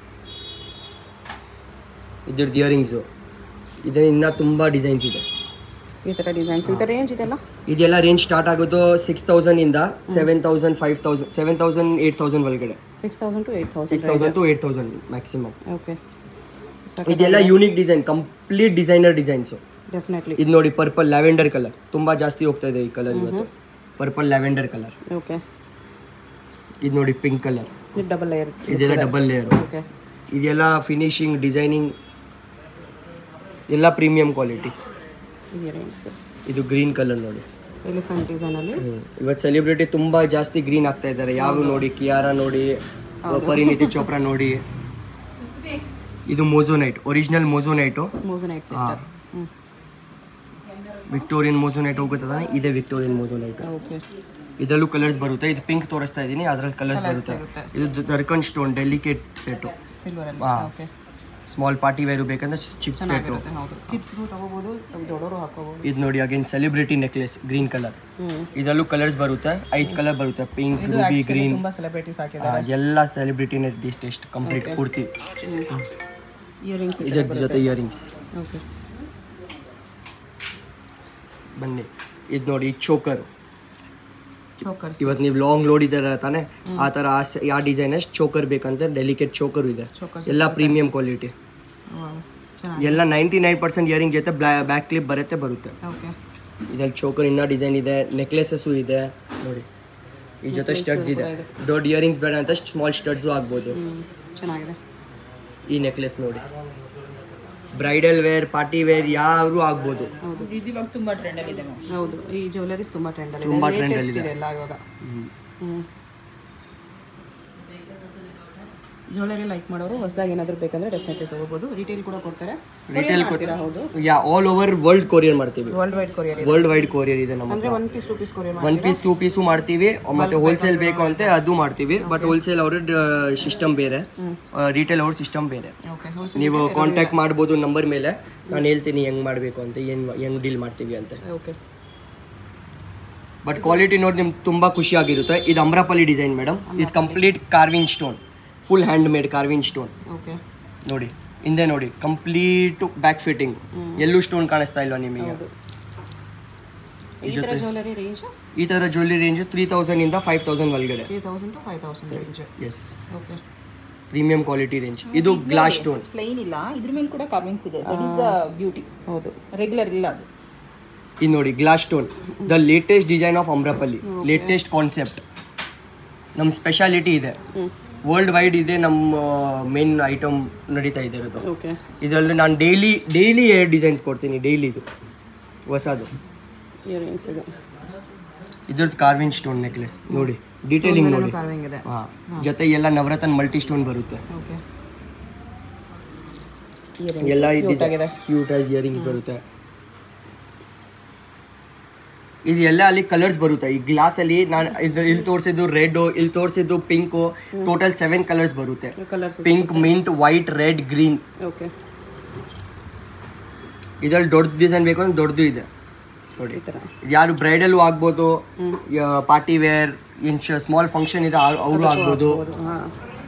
Speaker 2: ಇದ್ರದ್ದು ಇಯರಿಂಗ್ಸು ಇದ್ರ ಇನ್ನ ತುಂಬಾ ಡಿಸೈನ್ಸ್ ಇದೆ
Speaker 1: ಈ ಥರ ಡಿಸೈನ್ಸ್ ಈ ಥರ ರೇಂಜ್ ಇದೆಲ್ಲ
Speaker 2: ಇದೆಲ್ಲ ರೇಂಜ್ ಸ್ಟಾರ್ಟ್ ಆಗೋದು ಸಿಕ್ಸ್ ತೌಸಂಡ್ ಇಂದ seven thousand five thousand seven thousand eight thousand ಒಳಗಡೆ
Speaker 1: six thousand to eight
Speaker 2: six
Speaker 1: thousand
Speaker 2: thousand to eight thousand maximum
Speaker 1: okay
Speaker 2: ಇದೆಲ್ಲ unique design complete designer designs
Speaker 1: definitely
Speaker 2: ಇದು ನೋಡಿ purple lavender colour ತುಂಬಾ ಜಾಸ್ತಿ ಹೋಗ್ತಾ ಇದೆ ಈ ಕಲರ್ ಇವತ್ತು ಪರ್ಪಲ್ ಲ್ಯಾವೆಂಡರ್ ಕಲರ್
Speaker 1: ಓಕೆ
Speaker 2: ಇದು ನೋಡಿ ಪಿಂಕ್ ಕಲರ್
Speaker 1: ಇದು ಡಬಲ್ ಲೇಯರ್
Speaker 2: ಇದೆಲ್ಲ ಡಬಲ್ ಲೇಯರ್
Speaker 1: ಓಕೆ
Speaker 2: ಇದೆಲ್ಲ ಫಿನಿಶಿಂಗ್ ಡಿಸೈನಿಂಗ್ ಎಲ್ಲ ಪ್ರೀಮಿಯಂ ಕ್ವಾಲಿಟಿ
Speaker 1: ಇಯರಿಂಗ್ಸ್
Speaker 2: ಇದು ಗ್ರೀನ್ ಕಲರ್ ನೋಡಿ
Speaker 1: ಎಲಿಫೆಂಟ್ ಡಿಸೈನಲ್ಲಿ
Speaker 2: ಇವತ್ತು ಸೆಲೆಬ್ರಿಟಿ ತುಂಬಾ ಜಾಸ್ತಿ ಗ್ರೀನ್ ಆಗ್ತಾ ಇದ್ದಾರೆ ಯಾವ ನೋಡಿ ಕಿಯಾರ ನೋಡಿ ಪರಿಣಿತಿ ಚೋಪ್ರಾ ನೋಡಿ ಇದು ಮೋಸೋನೈಟ್ ಒರಿಜಿನಲ್ ಮೋಸೋನೈಟು
Speaker 1: ಮೋಸನೈಟ್
Speaker 2: ಹಾ.
Speaker 1: ಸೆಟ್ ಹ್ಞೂ
Speaker 2: ವಿಕ್ಟೋರಿಯನ್ ಮೋಸೋನೈಟ್ ಹೋಗುತ್ತದಾನೆ ಇದೇ ವಿಕ್ಟೋರಿಯನ್ ಮೋಸೋನೈಟ್
Speaker 1: ಓಕೆ
Speaker 2: ಇದರಲ್ಲೂ ಕಲರ್ಸ್ ಬರುತ್ತೆ ಇದು ಪಿಂಕ್ ತೋರಿಸ್ತಾ ಇದ್ದೀನಿ ಅದ್ರಲ್ಲಿ ಕಲರ್ಸ್ ಬರುತ್ತೆ
Speaker 1: ಸಿಗುತ್ತೆ.
Speaker 2: ಇದು ದರ್ಕನ್ ಸ್ಟೋನ್ ಡೆಲಿಕೇಟ್ ಸೆಟ್ಟು
Speaker 1: ಸಿಲ್ವರಲ್ಲಿ
Speaker 2: ಹಾ.
Speaker 1: ಓಕೆ
Speaker 2: ಸ್ಮಾಲ್ ಪಾರ್ಟಿ ವೇರು ಬೇಕಂದ್ರೆ ಚಿಪ್ ಸೆಟ್ಟು
Speaker 1: ಚೆನ್ನಾಗಿರುತ್ತೆ ಹೌದು ಕಿಡ್ಸ್ಗೂ ತಗೋಬೋದು ದೊಡ್ಡವರು ಹಾಕೋಬೋದು
Speaker 2: ಇದು ನೋಡಿ again celebrity necklace green colour
Speaker 1: ಹ್ಞೂ
Speaker 2: ಇದರಲ್ಲೂ ಕಲರ್ಸ್ ಬರುತ್ತೆ ಐದು ಕಲರ್ ಬರುತ್ತೆ ಪಿಂಕ್ ರೂಬಿ ಗ್ರೀನ್
Speaker 1: ತುಂಬ ಸೆಲೆಬ್ರಿಟೀಸ್ ಹಾಕಿದ್ದಾರೆ
Speaker 2: ಎಲ್ಲ ಸೆಲೆಬ್ರಿಟಿ ನೆಟ್ ಟೆಸ್ಟ್ ಕಂಪ್ಲೀಟ್ ಪೂರ್ತಿ
Speaker 1: ಇಯರಿಂಗ್ಸ್
Speaker 2: ಇದ್ರ ಜೊತೆ ಇಯರಿಂಗ್ಸ್
Speaker 1: ಓಕೆ
Speaker 2: ಬನ್ನಿ ಇದು ನೋಡಿ ಚೋಕರ್
Speaker 1: ಚೋಕರ್ಸ್
Speaker 2: ಇವತ್ತು ನೀವು ಲಾಂಗ್ ನೋಡಿದಾರೆ ತಾನೆ ಆ ಥರ ಆ ಸ- ಯಾವ ಡಿಸೈನ್ ಚೋಕರ್ ಬೇಕಂತ ಡೆಲಿಕೇಟ್ ಚೋಕರ್ ಇದೆ
Speaker 1: Chokers
Speaker 2: ಎಲ್ಲ ಪ್ರೀಮಿಯಂ ಕ್ವಾಲಿಟಿ
Speaker 1: ಚೆನ್ನಾಗಿ
Speaker 2: ಎಲ್ಲ ನೈಂಟಿ ನೈನ್ ಪರ್ಸೆಂಟ್ ಇಯರಿಂಗ್ ಜೊತೆ ಬ್ಯಾಕ್ ಕ್ಲಿಪ್ ಬರುತ್ತೆ ಬರುತ್ತೆ
Speaker 1: ಓಕೆ
Speaker 2: ಇದ್ರಲ್ಲಿ ಚೋಕರ್ ಇನ್ನೂ ಡಿಸೈನ್ ಇದೆ ನೆಕ್ಲೆಸಸ್ಸು ಇದೆ ನೋಡಿ ಈ ಜೊತೆ ಸ್ಟಡ್ಸ್ ಇದೆ ದೊಡ್ಡ ಇಯರಿಂಗ್ಸ್ ಬೇಡ ಅಂತ ಸ್ಮಾಲ್ ಸ್ಟಡ್ಸು ಆಗ್ಬೋದು
Speaker 1: ಹ್ಞೂ ಚೆನ್ನಾಗಿದೆ
Speaker 2: ಈ ನೆಕ್ಲೆಸ್ ನೋಡಿ ಬ್ರೈಡಲ್ ವೇರ್ ಪಾರ್ಟಿ ವೇರ್ ಯಾರು ಆಗ್ಬೋದು
Speaker 1: ಹೌದು
Speaker 3: ಇದು ಇವಾಗ ತುಂಬಾ ಟ್ರೆಂಡ್ ಅಲ್ಲಿ ಇದೆ
Speaker 1: ಹೌದು ಈ ಜ್ಯುವೆಲರೀಸ್ ತುಂಬ ಟ್ರೆಂಡಲ್ಲಿ
Speaker 2: ತುಂಬಾ
Speaker 1: ಇದೆ
Speaker 2: trend
Speaker 1: ಲೇಟೆಸ್ಟ್
Speaker 2: ಅಲ್ಲಿದೆ.
Speaker 1: ಇದೆ ಎಲ್ಲ ಇವಾಗ ಹ್ಞೂ ಜ್ಯುವೆಲರಿ ಲೈಕ್ ಮಾಡೋರು ಹೊಸದಾಗಿ ಏನಾದರೂ ಬೇಕಂದ್ರೆ ಡೆಫಿನೆಟ್ಲಿ ತೊಗೋಬೋದು ರಿಟೇಲ್ ಕೂಡ ಕೊಡ್ತಾರೆ
Speaker 2: ರಿಟೇಲ್
Speaker 1: ಮಾಡ್ತೀರಾ ಹೌದು
Speaker 2: yeah all over world courier ಮಾಡ್ತೀವಿ
Speaker 1: world worldwide courier
Speaker 2: worldwide courier ಇದೆ ನಮ್ಮ
Speaker 1: ಅಂದರೆ one piece two piece courier
Speaker 2: one piece two piece ಮಾಡ್ತೀವಿ ಮತ್ತೆ ಹೋಲ್ಸೇಲ್ ಬೇಕು ಅಂತ ಅದು ಮಾಡ್ತೀವಿ ಬಟ್ ಹೋಲ್ಸೇಲ್ ಅವ್ರ ಸಿಸ್ಟಮ್ ಬೇರೆ ರಿಟೇಲ್ ಅವ್ರ ಸಿಸ್ಟಮ್ ಬೇರೆ
Speaker 1: ಓಕೆ ಹೋಲ್ಸೇಲ್
Speaker 2: ನೀವು ಕಾಂಟ್ಯಾಕ್ಟ್ ಮಾಡ್ಬೋದು ನಂಬರ್ ಮೇಲೆ ನಾನು ಹೇಳ್ತೀನಿ ಹೆಂಗ್ ಮಾಡಬೇಕು ಅಂತ ಏನು ಹೆಂಗ್ ಡೀಲ್ ಮಾಡ್ತೀವಿ ಅಂತ
Speaker 1: ಓಕೆ
Speaker 2: ಬಟ್ ಕ್ವಾಲಿಟಿ ನೋಡಿ ನಿಮ್ಗೆ ತುಂಬಾ ಖುಷಿ ಆಗಿರುತ್ತೆ ಇದು ಅಮ್ರಪಲ್ಲಿ ಡಿಸೈನ್ ಮೇಡಮ್ ಇದು complete carving stone full handmade carving stone
Speaker 1: okay
Speaker 2: ನೋಡಿ ಹಿಂದೆ ನೋಡಿ ಕಂಪ್ಲೀಟ್ ಬ್ಯಾಕ್ ಫಿಟ್ಟಿಂಗ್ ಎಲ್ಲೂ ಸ್ಟೋನ್ ಕಾಣಿಸ್ತಾ ಇಲ್ವಾ ನಿಮಗೆ
Speaker 1: ಈ ಥರ ಜ್ಯುವೆಲರಿ ರೇಂಜ್
Speaker 2: ಈ ಥರ ಜ್ಯುವೆಲ್ಲರಿ ರೇಂಜ್ ತ್ರೀ ತೌಸಂಡ್ ಇಂದ ಫೈವ್ ತೌಸಂಡ್ ಒಳಗಡೆ
Speaker 1: three thousand to five thousand range
Speaker 2: yes
Speaker 1: okay
Speaker 2: premium quality range ಇದು ಗ್ಲಾಸ್ ಸ್ಟೋನ್
Speaker 3: ಪ್ಲೈನ್ ಇಲ್ಲ ಇದ್ರ ಮೇಲೆ ಕೂಡ ಕಾರ್ವಿಂಗ್ಸ್ ಇದೆ ದಟ್ ಈಸ್ ಬ್ಯೂಟಿ
Speaker 1: ಹೌದು
Speaker 3: ರೆಗ್ಯುಲರ್ ಇಲ್ಲ ಅದು
Speaker 2: ಇದು ನೋಡಿ glass stone the latest design of Amrapali latest concept ನಮ್ಮ ಸ್ಪೆಷಾಲಿಟಿ ಇದೆ ವರ್ಲ್ಡ್ ವೈಡ್ ಇದೆ ನಮ್ಮ ಮೇನ್ ಐಟಮ್ ನಡೀತಾ ಇದೆ ಇರೋದು
Speaker 1: ಓಕೆ
Speaker 2: ಇದರಲ್ಲಿ ನಾನು ಡೈಲಿ ಡೈಲಿ ಎರಡು ಡಿಸೈನ್ ಕೊಡ್ತೀನಿ ಡೈಲಿದು ಹೊಸದು
Speaker 1: ಇಯರಿಂಗ್ಸ್ ಇದೆ
Speaker 2: ಇದ್ರದ್ದು ಕಾರ್ವಿಂಗ್ ಸ್ಟೋನ್ ನೆಕ್ಲೆಸ್ ನೋಡಿ ಡೀಟೇಲಿಂಗ್ ನೋಡಿ
Speaker 1: ಕಾರ್ವಿಂಗ್ ಇದೆ
Speaker 2: ಹಾ ಜೊತೆ ಎಲ್ಲ ನವರತ್ನ ಮಲ್ಟಿ ಸ್ಟೋನ್ ಬರುತ್ತೆ
Speaker 1: ಓಕೆ
Speaker 2: ಎಲ್ಲ
Speaker 1: ಆಗಿದೆ.
Speaker 2: ಕ್ಯೂಟ್ ಆಗಿ ಇಯರಿಂಗ್ಸ್ ಬರುತ್ತೆ ಇದು ಎಲ್ಲ ಅಲ್ಲಿ ಕಲರ್ಸ್ ಬರುತ್ತೆ ಈ ಗ್ಲಾಸ್ ಅಲ್ಲಿ ನಾನು ಇದು ಇಲ್ಲಿ ತೋರಿಸಿದ್ದು ರೆಡ್ ಇಲ್ಲಿ ತೋರಿಸಿದ್ದು ಪಿಂಕು ಟೋಟಲ್ ಸೆವೆನ್ ಕಲರ್ಸ್ ಬರುತ್ತೆ
Speaker 1: colours
Speaker 2: pink mint white red green
Speaker 1: okay
Speaker 2: ಇದ್ರಲ್ಲಿ ದೊಡ್ಡ ಡಿಸೈನ್ ಬೇಕು ಅಂದ್ರೆ ದೊಡ್ಡದು ಇದೆ ನೋಡಿ
Speaker 1: ಈ ಥರ
Speaker 2: ಯಾರು ಬ್ರೈಡಲ್ಲು ಆಗ್ಬೋದು party wear in small function ಇದೆ ಅವರು ಆಗ್ಬೋದು
Speaker 1: ಹಾಂ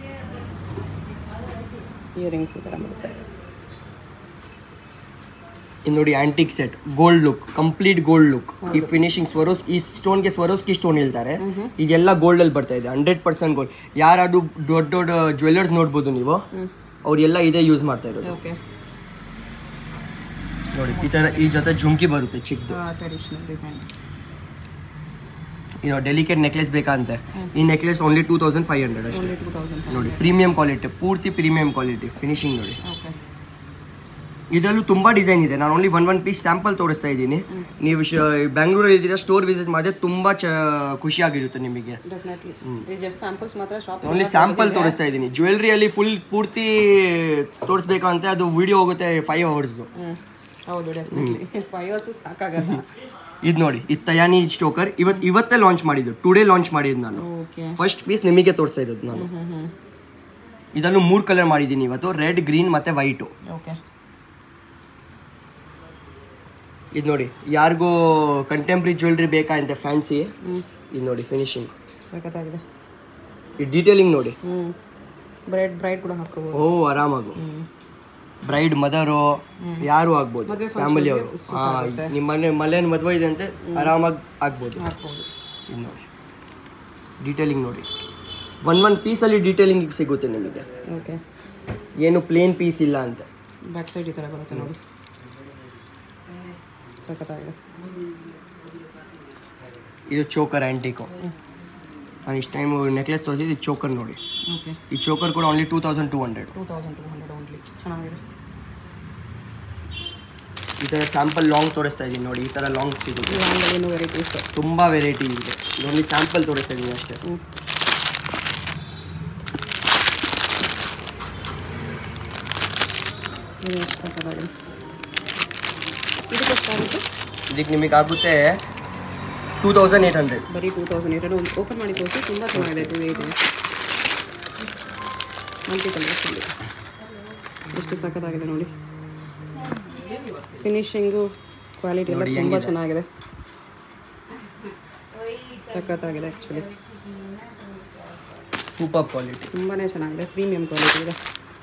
Speaker 1: ಇಯರಿಂಗ್ಸ್ ಈ ಥರ ಬರುತ್ತೆ
Speaker 2: ಇದು ನೋಡಿ antique set gold look complete gold look ಈ ಫಿನಿಶಿಂಗ್ ಸ್ವರೋಸ್ ಈ ಸ್ಟೋನ್ಗೆ ಸ್ವರೋಸ್ಕಿ ಸ್ಟೋನ್ ಹೇಳ್ತಾರೆ ಇದೆಲ್ಲ ಗೋಲ್ಡ್ ಅಲ್ಲಿ ಬರ್ತಾ ಇದೆ ಹಂಡ್ರೆಡ್ ಪರ್ಸೆಂಟ್ ಗೋಲ್ಡ್ ಯಾರಾದ್ರು ದೊಡ್ಡ ದೊಡ್ಡ ಜ್ಯುವೆಲ್ಲರ್ಸ್ ನೋಡ್ಬೋದು ನೀವು ಅವ್ರೆಲ್ಲ ಇದೇ ಯೂಸ್ ಮಾಡ್ತಾ ಇರೋದು
Speaker 1: ಓಕೆ
Speaker 2: ನೋಡಿ ಈ ತರ ಈ ಜೊತೆ ಜುಮ್ಕಿ ಬರುತ್ತೆ ಚಿಕ್ಕದು
Speaker 1: ಟ್ರೆಡಿಷನಲ್ ಡಿಸೈನ್
Speaker 2: ಏನೋ ಡೆಲಿಕೇಟ್ ನೆಕ್ಲೆಸ್ ಬೇಕಂತೆ ಈ necklace only two thousand five hundred ಅಷ್ಟೇ
Speaker 1: ಓನ್ಲಿ ಟೂ ತೌಸಂಡ್
Speaker 2: ನೋಡಿ ಪ್ರೀಮಿಯಂ ಕ್ವಾಲಿಟಿ ಪೂರ್ತಿ ಪ್ರೀಮಿಯಂ ಕ್ವಾಲಿಟಿ ಫಿನಿಶಿಂಗ್ ನೋಡಿ
Speaker 1: ಓಕೆ
Speaker 2: ಇದರಲ್ಲೂ ತುಂಬ ಡಿಸೈನ್ ಇದೆ ನಾನು only one one piece sample ತೋರಿಸ್ತಾ ಇದ್ದೀನಿ ನೀವು ಶ ಬ್ಯಾಂಗ್ಳೂರಲ್ಲಿ ಇದ್ದೀರಾ ಸ್ಟೋರ್ ವಿಸಿಟ್ ಮಾಡಿದ್ರೆ ತುಂಬ ಚ ಖುಷಿಯಾಗಿರುತ್ತೆ ನಿಮಗೆ
Speaker 1: ಡೆಫಿನೆಟ್ಲಿ ಇದು ಜಸ್ಟ್ ಸ್ಯಾಂಪಲ್ಸ್ ಮಾತ್ರ ಶಾಪ್
Speaker 2: ಓನ್ಲಿ ಸ್ಯಾಂಪಲ್ ತೋರಿಸ್ತಾ ಇದ್ದೀನಿ ಜ್ಯುವೆಲ್ರಿಯಲ್ಲಿ ಫುಲ್ ಪೂರ್ತಿ ತೋರಿಸ್ಬೇಕು ಅಂತ ಅದು ವಿಡಿಯೋ ಹೋಗುತ್ತೆ ಫೈವ್ ಅವರ್ಸ್ದು
Speaker 1: ಹ್ಞೂ ಹೌದು ಡೆಫಿನೆಟ್ಲಿ ಫೈವ್ ಅವರ್ಸು ಸಾಕಾಗಲ್ಲ
Speaker 2: ಇದು ನೋಡಿ ಇದು ತಯಾನಿ ಸ್ಟೋಕರ್ ಇವತ್ತು ಇವತ್ತೇ ಲಾಂಚ್ ಮಾಡಿದ್ದು ಟುಡೇ ಲಾಂಚ್ ಮಾಡಿದ್ದು ನಾನು
Speaker 1: ಓಕೆ
Speaker 2: ಫಸ್ಟ್ ಪೀಸ್ ನಿಮಗೆ ತೋರಿಸ್ತಾ ಇರೋದು ನಾನು
Speaker 1: ಹ್ಞೂ ಹ್ಞೂ
Speaker 2: ಇದನ್ನು ಮೂರು ಕಲರ್ ಮಾಡಿದ್ದೀನಿ ಇವತ್ತು ರೆಡ್ ಗ್ರೀನ್ ಮತ್ತು ವೈಟು
Speaker 1: ಓಕೆ
Speaker 2: ಇದು ನೋಡಿ ಯಾರಿಗೂ ಕಂಟೆಂಪ್ರರಿ ಜ್ಯುವೆಲ್ರಿ ಬೇಕಾ ಅಂತ ಫ್ಯಾನ್ಸಿ ಇದು ನೋಡಿ ಫಿನಿಶಿಂಗ್
Speaker 1: ಸಖತ್ತಾಗಿದೆ
Speaker 2: ಈ ಡೀಟೇಲಿಂಗ್ ನೋಡಿ
Speaker 1: ಹ್ಞೂ ಬ್ರೈಡ್ ಬ್ರೈಡ್ ಕೂಡ ಹಾಕೋಬೋದು
Speaker 2: ಓ ಆರಾಮಾಗು ಬ್ರೈಡ್ ಮದರು ಯಾರು ಆಗ್ಬೋದು
Speaker 1: ಮದ್ವೆ
Speaker 2: ಫ್ಯಾಮಿಲಿ ಅವರು
Speaker 1: functions ಗೆ super ಆಗುತ್ತೆ.
Speaker 2: ನಿಮ್ಮ ಮನೆ ಮನೇಲಿ ಮದುವೆ ಇದೆ ಅಂತ ಆರಾಮಾಗಿ ಆಗ್ಬೋದು
Speaker 1: ಹಾಕ್ಬೋದು
Speaker 2: ಇದು ನೋಡಿ ಡೀಟೇಲಿಂಗ್ ನೋಡಿ ಒನ್ ಒನ್ ಪೀಸಲ್ಲಿ ಡೀಟೇಲಿಂಗ್ ಸಿಗುತ್ತೆ ನಿಮಗೆ
Speaker 1: ಓಕೆ
Speaker 2: ಏನು ಪ್ಲೇನ್ ಪೀಸ್ ಇಲ್ಲ ಅಂತ
Speaker 1: ಬ್ಯಾಕ್ ಸೈಡ್ ಈ ಥರ ಬರುತ್ತೆ ನೋಡಿ ಸಖತ್ತಾಗಿದೆ
Speaker 2: ಇದು ಚೋಕರ್ ಆ್ಯಂಟಿಕು ನಾನು ಇಷ್ಟು ಟೈಮ್ ನೆಕ್ಲೆಸ್ ತೋರಿಸಿದ್ದು ಈ ಚೋಕರ್ ನೋಡಿ
Speaker 1: ಓಕೆ
Speaker 2: ಈ ಚೋಕರ್ ಕೂಡ only two thousand two hundred
Speaker 1: two thousand two hundred only ಚೆನ್ನಾಗಿದೆ
Speaker 2: ಈ ಥರ ಸ್ಯಾಂಪಲ್ ಲಾಂಗ್ ತೋರಿಸ್ತಾ ಇದ್ದೀನಿ ನೋಡಿ ಈ ಥರ ಲಾಂಗ್ ಸಿಗುತ್ತೆ
Speaker 1: ಲಾಂಗಲ್ಲಿ ಇನ್ನೂ ವೆರೈಟೀಸ್
Speaker 2: ತುಂಬ ವೆರೈಟಿ ಇದೆ ಓನ್ಲಿ ಸ್ಯಾಂಪಲ್ ತೋರಿಸ್ತಾ ಇದ್ದೀನಿ ಅಷ್ಟೇ
Speaker 1: ಹ್ಞೂ ಇದು ಸಾಕಾಗಿದೆ ಇದಕ್ಕೆ ಎಷ್ಟಾಗುತ್ತೆ
Speaker 2: ಇದಕ್ಕೆ ನಿಮಗೆ ಆಗುತ್ತೆ ಟೂ ತೌಸಂಡ್ ಏಯ್ಟ್ ಹಂಡ್ರೆಡ್
Speaker 1: ಬರೀ two thousand eight hundred open ಮಾಡಿ ತೋರಿಸಿ ತುಂಬ ಚೆನ್ನಾಗಿದೆ ಟೂ ಏಯ್ಟ್ ಮಲ್ಟಿ ಕಲರ್ಸ್ ಅಲ್ಲಿ ಎಷ್ಟು ಸಖತ್ತಾಗಿದೆ ನೋಡಿ ಫಿನಿಶಿಂಗು ಕ್ವಾಲಿಟಿ ಎಲ್ಲ
Speaker 2: ನೋಡಿ
Speaker 1: ತುಂಬ
Speaker 2: ಹೆಂಗಿದೆ.
Speaker 1: ಚೆನ್ನಾಗಿದೆ ಸಖತ್ತಾಗಿದೆ ಆ್ಯಕ್ಚುಲಿ
Speaker 2: ಸೂಪರ್ ಕ್ವಾಲಿಟಿ
Speaker 1: ತುಂಬಾ ಚೆನ್ನಾಗಿದೆ ಪ್ರೀಮಿಯಂ ಕ್ವಾಲಿಟಿ ಇದೆ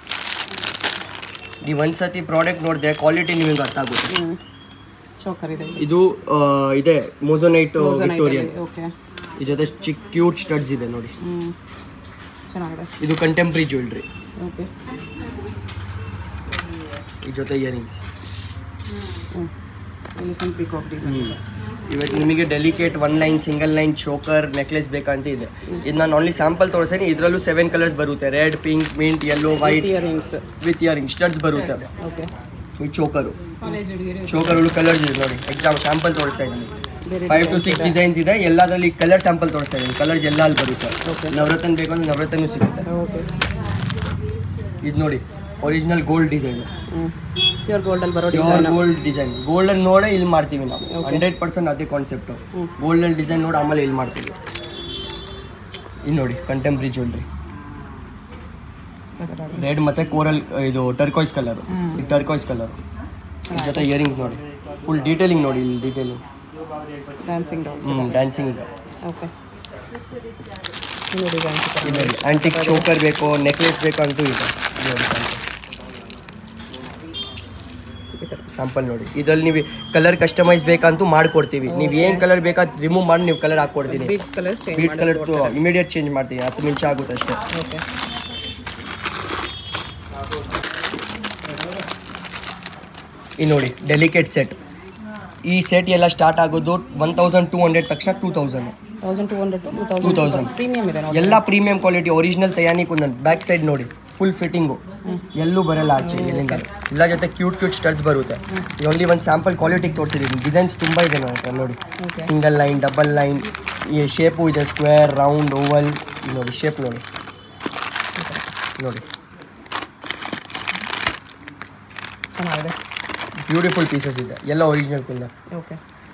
Speaker 2: ನೀವು ಒಂದ್ಸತಿ ಪ್ರಾಡಕ್ಟ್ ನೋಡಿದೆ ಕ್ವಾಲಿಟಿ ನಿಮಗೆ ಅರ್ಥ ಆಗುತ್ತೆ
Speaker 1: ಹ್ಞೂ ಚೋಕರ್ ಇದೆ
Speaker 2: ಇದು ಆ, ಇದೆ ಮೋಸೋನೈಟ್ ವಿಕ್ಟೋರಿಯನ್
Speaker 1: ಓಕೆ
Speaker 2: ಈ ಜೊತೆ ಚಿಕ್ಕ ಕ್ಯೂಟ್ ಸ್ಟಡ್ಸ್ ಇದೆ ನೋಡಿ
Speaker 1: ಹ್ಞೂ ಚೆನ್ನಾಗಿದೆ
Speaker 2: ಇದು ಕಂಟೆಂಪ್ರರಿ ಜ್ಯುವೆಲ್ರಿ
Speaker 1: ಓಕೆ
Speaker 2: ಈ ಜೊತೆ ಇಯರಿಂಗ್ಸ್
Speaker 1: ಹ್ಞೂ ಎಲಿಫೆಂಟ್ ಪಿಕಾಕ್ ಡಿಸೈನ್ ಇದೆ
Speaker 2: ಇವತ್ತು ನಿಮಗೆ delicate one line single line choker necklace ಬೇಕಂತ ಇದೆ ಇದು ನಾನು ಓನ್ಲಿ ಸ್ಯಾಂಪಲ್ ತೋರಿಸ್ತೀನಿ ಇದರಲ್ಲೂ ಸೆವೆನ್ ಕಲರ್ಸ್ ಬರುತ್ತೆ red pink mint yellow white
Speaker 1: earrings
Speaker 2: with earring studs ಬರುತ್ತೆ
Speaker 1: ಓಕೆ
Speaker 2: ಈ ಚೋಕರು
Speaker 3: ಕಾಲೇಜ್ ಹುಡುಗಿರು
Speaker 2: ಚೋಕರ್ ಕಲರ್ಸ್ ಇದೆ ನೋಡಿ ಎಕ್ಸಾಮ್ ಸ್ಯಾಂಪಲ್ ತೋರಿಸ್ತಾ ಇದ್ದೀನಿ
Speaker 1: ಬೇರೆ
Speaker 2: ಫೈವ್ ಟು ಸಿಕ್ಸ್ ಡಿಸೈನ್ಸ್ ಇದೆ ಎಲ್ಲದರಲ್ಲಿ ಕಲರ್ ಸ್ಯಾಂಪಲ್ ತೋರಿಸ್ತಾ ಇದ್ದೀನಿ ಕಲರ್ಸ್ ಎಲ್ಲ ಅಲ್ಲಿ ಬರುತ್ತೆ ನವರತ್ನ ಬೇಕು ಅಂದ್ರೆ ನವರತ್ನೂ ಸಿಗುತ್ತೆ
Speaker 1: ಓಕೆ
Speaker 2: ಇದು ನೋಡಿ ಒರಿಜಿನಲ್ ಗೋಲ್ಡ್ ಡಿಸೈನ್
Speaker 1: ಹ್ಞೂ ಪ್ಯೂರ್ ಗೋಲ್ಡಲ್ಲಿ ಬರೋ
Speaker 2: pure
Speaker 1: design
Speaker 2: gold design golden ನೋಡೇ ಇಲ್ಲಿ ಮಾಡ್ತೀವಿ ನಾವು ಹಂಡ್ರೆಡ್ ಪರ್ಸೆಂಟ್ ಅದೇ ಕಾನ್ಸೆಪ್ಟು ಗೋಲ್ಡನ್ ಡಿಸೈನ್ ನೋಡಿ ಆಮೇಲೆ ಇಲ್ಲಿ ಮಾಡ್ತೀವಿ ಇಲ್ಲಿ ನೋಡಿ ಕಂಟೆಂಪ್ರರಿ ಜ್ಯುವೆಲ್ರಿ
Speaker 1: ಸಖತ್ತಾಗಿದೆ
Speaker 2: ರೆಡ್ ಮತ್ತೆ ಕೋರಲ್ ಇದು ಟರ್ಕಾಯ್ಸ್ ಕಲರ್ ಈ ಟರ್ಕಾಯ್ಸ್ ಕಲರ್ ಜೊತೆ ಇಯರಿಂಗ್ಸ್ ನೋಡಿ ಫುಲ್ ಡೀಟೇಲಿಂಗ್ ನೋಡಿ ಇಲ್ಲಿ ಡೀಟೇಲಿಂಗ್
Speaker 1: ಡ್ಯಾನ್ಸಿಂಗ್ ಡಾಲ್ಸ್
Speaker 2: ಹ್ಞೂ ಡ್ಯಾನ್ಸಿಂಗ್
Speaker 1: ಓಕೆ ಇನ್ನೂ ಡಿಸೈನ್ಸ್
Speaker 2: ಇದೆ ಆಂಟಿಕ್ ಚೋಕರ್ ಬೇಕು ನೆಕ್ಲೆಸ್ ಬೇಕು ಅಂತೂ ಇದೆ ಸ್ಯಾಂಪಲ್ ನೋಡಿ ಇದ್ರಲ್ಲಿ ನೀವು ಕಲರ್ ಕಸ್ಟಮೈಸ್ ಬೇಕಂತೂ ಮಾಡ್ಕೊಡ್ತೀವಿ ನೀವು ಏನು ಕಲರ್ ಬೇಕಾದ್ ರಿಮೂವ್ ಮಾಡಿ ನೀವು ಕಲರ್ ಹಾಕ್ಕೊಡ್ತೀನಿ
Speaker 1: beads colours change
Speaker 2: beads colour immediate change ಮಾಡ್ತೀನಿ ಹತ್ತು ನಿಮಿಷ ಆಗುತ್ತೆ ಅಷ್ಟೇ
Speaker 1: ಓಕೆ
Speaker 2: ಈ ನೋಡಿ ಡೆಲಿಕೇಟ್ ಸೆಟ್ ಈ ಸೆಟ್ ಎಲ್ಲ ಸ್ಟಾರ್ಟ್ ಆಗೋದು ಒನ್ ತೌಸಂಡ್ ಟೂ ಹಂಡ್ರೆಡ್ ತಕ್ಷಣ two thousand
Speaker 1: thousand two hundred to two
Speaker 2: two
Speaker 1: thousand
Speaker 2: thousand
Speaker 1: premium ಇದೆ ನೋಡಿ
Speaker 2: ಎಲ್ಲ ಪ್ರೀಮಿಯಂ ಕ್ವಾಲಿಟಿ ಒರಿಜಿನಲ್ ತಯಾನಿ ಕುಂದನ್ ಬ್ಯಾಕ್ ಸೈಡ್ ನೋಡಿ ಫುಲ್ ಫಿಟ್ಟಿಂಗು ಎಲ್ಲೂ ಬರಲ್ಲ ಆಚೆ ಎಲ್ಲಿಂದ ಎಲ್ಲ ಜೊತೆ ಕ್ಯೂಟ್ ಕ್ಯೂಟ್ ಸ್ಟಡ್ಸ್ ಬರುತ್ತೆ ಓನ್ಲಿ ಒಂದು ಸ್ಯಾಂಪಲ್ ಕ್ವಾಲಿಟಿಗೆ ತೋರಿಸಿದ್ದೀನಿ ಡಿಸೈನ್ಸ್ ತುಂಬ ಇದೆ ನನ್ನ ಹತ್ರ ನೋಡಿ ಸಿಂಗಲ್ ಲೈನ್ ಡಬಲ್ ಲೈನ್ ಈ ಶೇಪು ಇದೆ ಸ್ಕ್ವೇರ್ ರೌಂಡ್ ಓವಲ್ ನೋಡಿ ಶೇಪ್ ನೋಡಿ ನೋಡಿ
Speaker 1: ಚೆನ್ನಾಗಿದೆ
Speaker 2: ಬ್ಯೂಟಿಫುಲ್ ಪೀಸಸ್ ಇದೆ ಎಲ್ಲ ಒರಿಜಿನಲ್ ಕುಂದ
Speaker 1: ಓಕೆ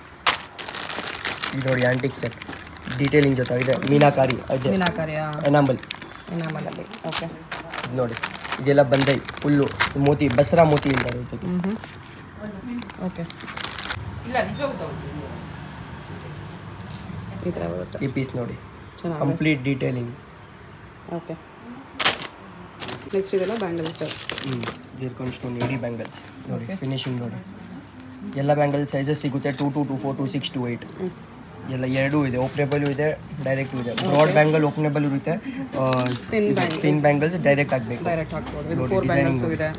Speaker 2: ಇದು ನೋಡಿ ಆಂಟಿಕ್ ಸೆಟ್ ಡೀಟೇಲಿಂಗ್ ಜೊತೆ ಇದೆ ಮೀನಾಕಾರಿ ಇದೆ
Speaker 1: ಮೀನಾಕಾರಿಯ
Speaker 2: ಎನಾಂಬಲ್
Speaker 1: ಇನಾಮಲಲ್ಲಿ ಓಕೆ
Speaker 2: ಇದು ನೋಡಿ ಇದೆಲ್ಲ ಬಂದೈ ಫುಲ್ಲು ಮೋತಿ ಬಸರಾ ಮೋತಿ ಅಂತ ಇರ್ತದೆ
Speaker 1: ಹ್ಞೂ ಓಕೆ
Speaker 3: ಇಲ್ಲ ನಿಜವಾಗ್ಲೂ
Speaker 1: ಈ ಥರ ಬರುತ್ತೆ
Speaker 2: ಈ ಪೀಸ್ ನೋಡಿ
Speaker 1: ಚೆನ್ನಾಗಿದೆ
Speaker 2: ಕಂಪ್ಲೀಟ್ ಡೀಟೇಲಿಂಗ್
Speaker 1: ಓಕೆ ನೆಕ್ಸ್ಟ್ ಇದೆಲ್ಲ ಬ್ಯಾಂಗಲ್ಸ್
Speaker 2: ಹ್ಞೂ ಜೀರ್ಕೊಂಡ್ ಸ್ಟೋನ್ ಇಡೀ ಬ್ಯಾಂಗಲ್ಸ್ ನೋಡಿ ಫಿನಿಶಿಂಗ್ ನೋಡಿ ಎಲ್ಲ ಬ್ಯಾಂಗಲ್ ಸೈಜಸ್ ಸಿಗುತ್ತೆ two two two four two six two eight ಎಲ್ಲ ಎರಡೂ ಇದೆ ಓಪನೇಬಲ್ ಇದೆ ಡೈರೆಕ್ಟ್ ಇದೆ ಬ್ರಾಡ್ ಬ್ಯಾಂಗಲ್ ಓಪನೇಬಲ್ ಇರುತ್ತೆ
Speaker 1: Thin bangle.
Speaker 2: Thin bangles direct ಆಗಬೇಕು
Speaker 1: ಡೈರೆಕ್ಟ್ ಹಾಕ್ಬೋದು ಇದು
Speaker 2: ನೋಡಿ,
Speaker 1: ಫೋರ್
Speaker 2: designing
Speaker 1: ಬ್ಯಾಂಗಲ್ಸು ಇದೆ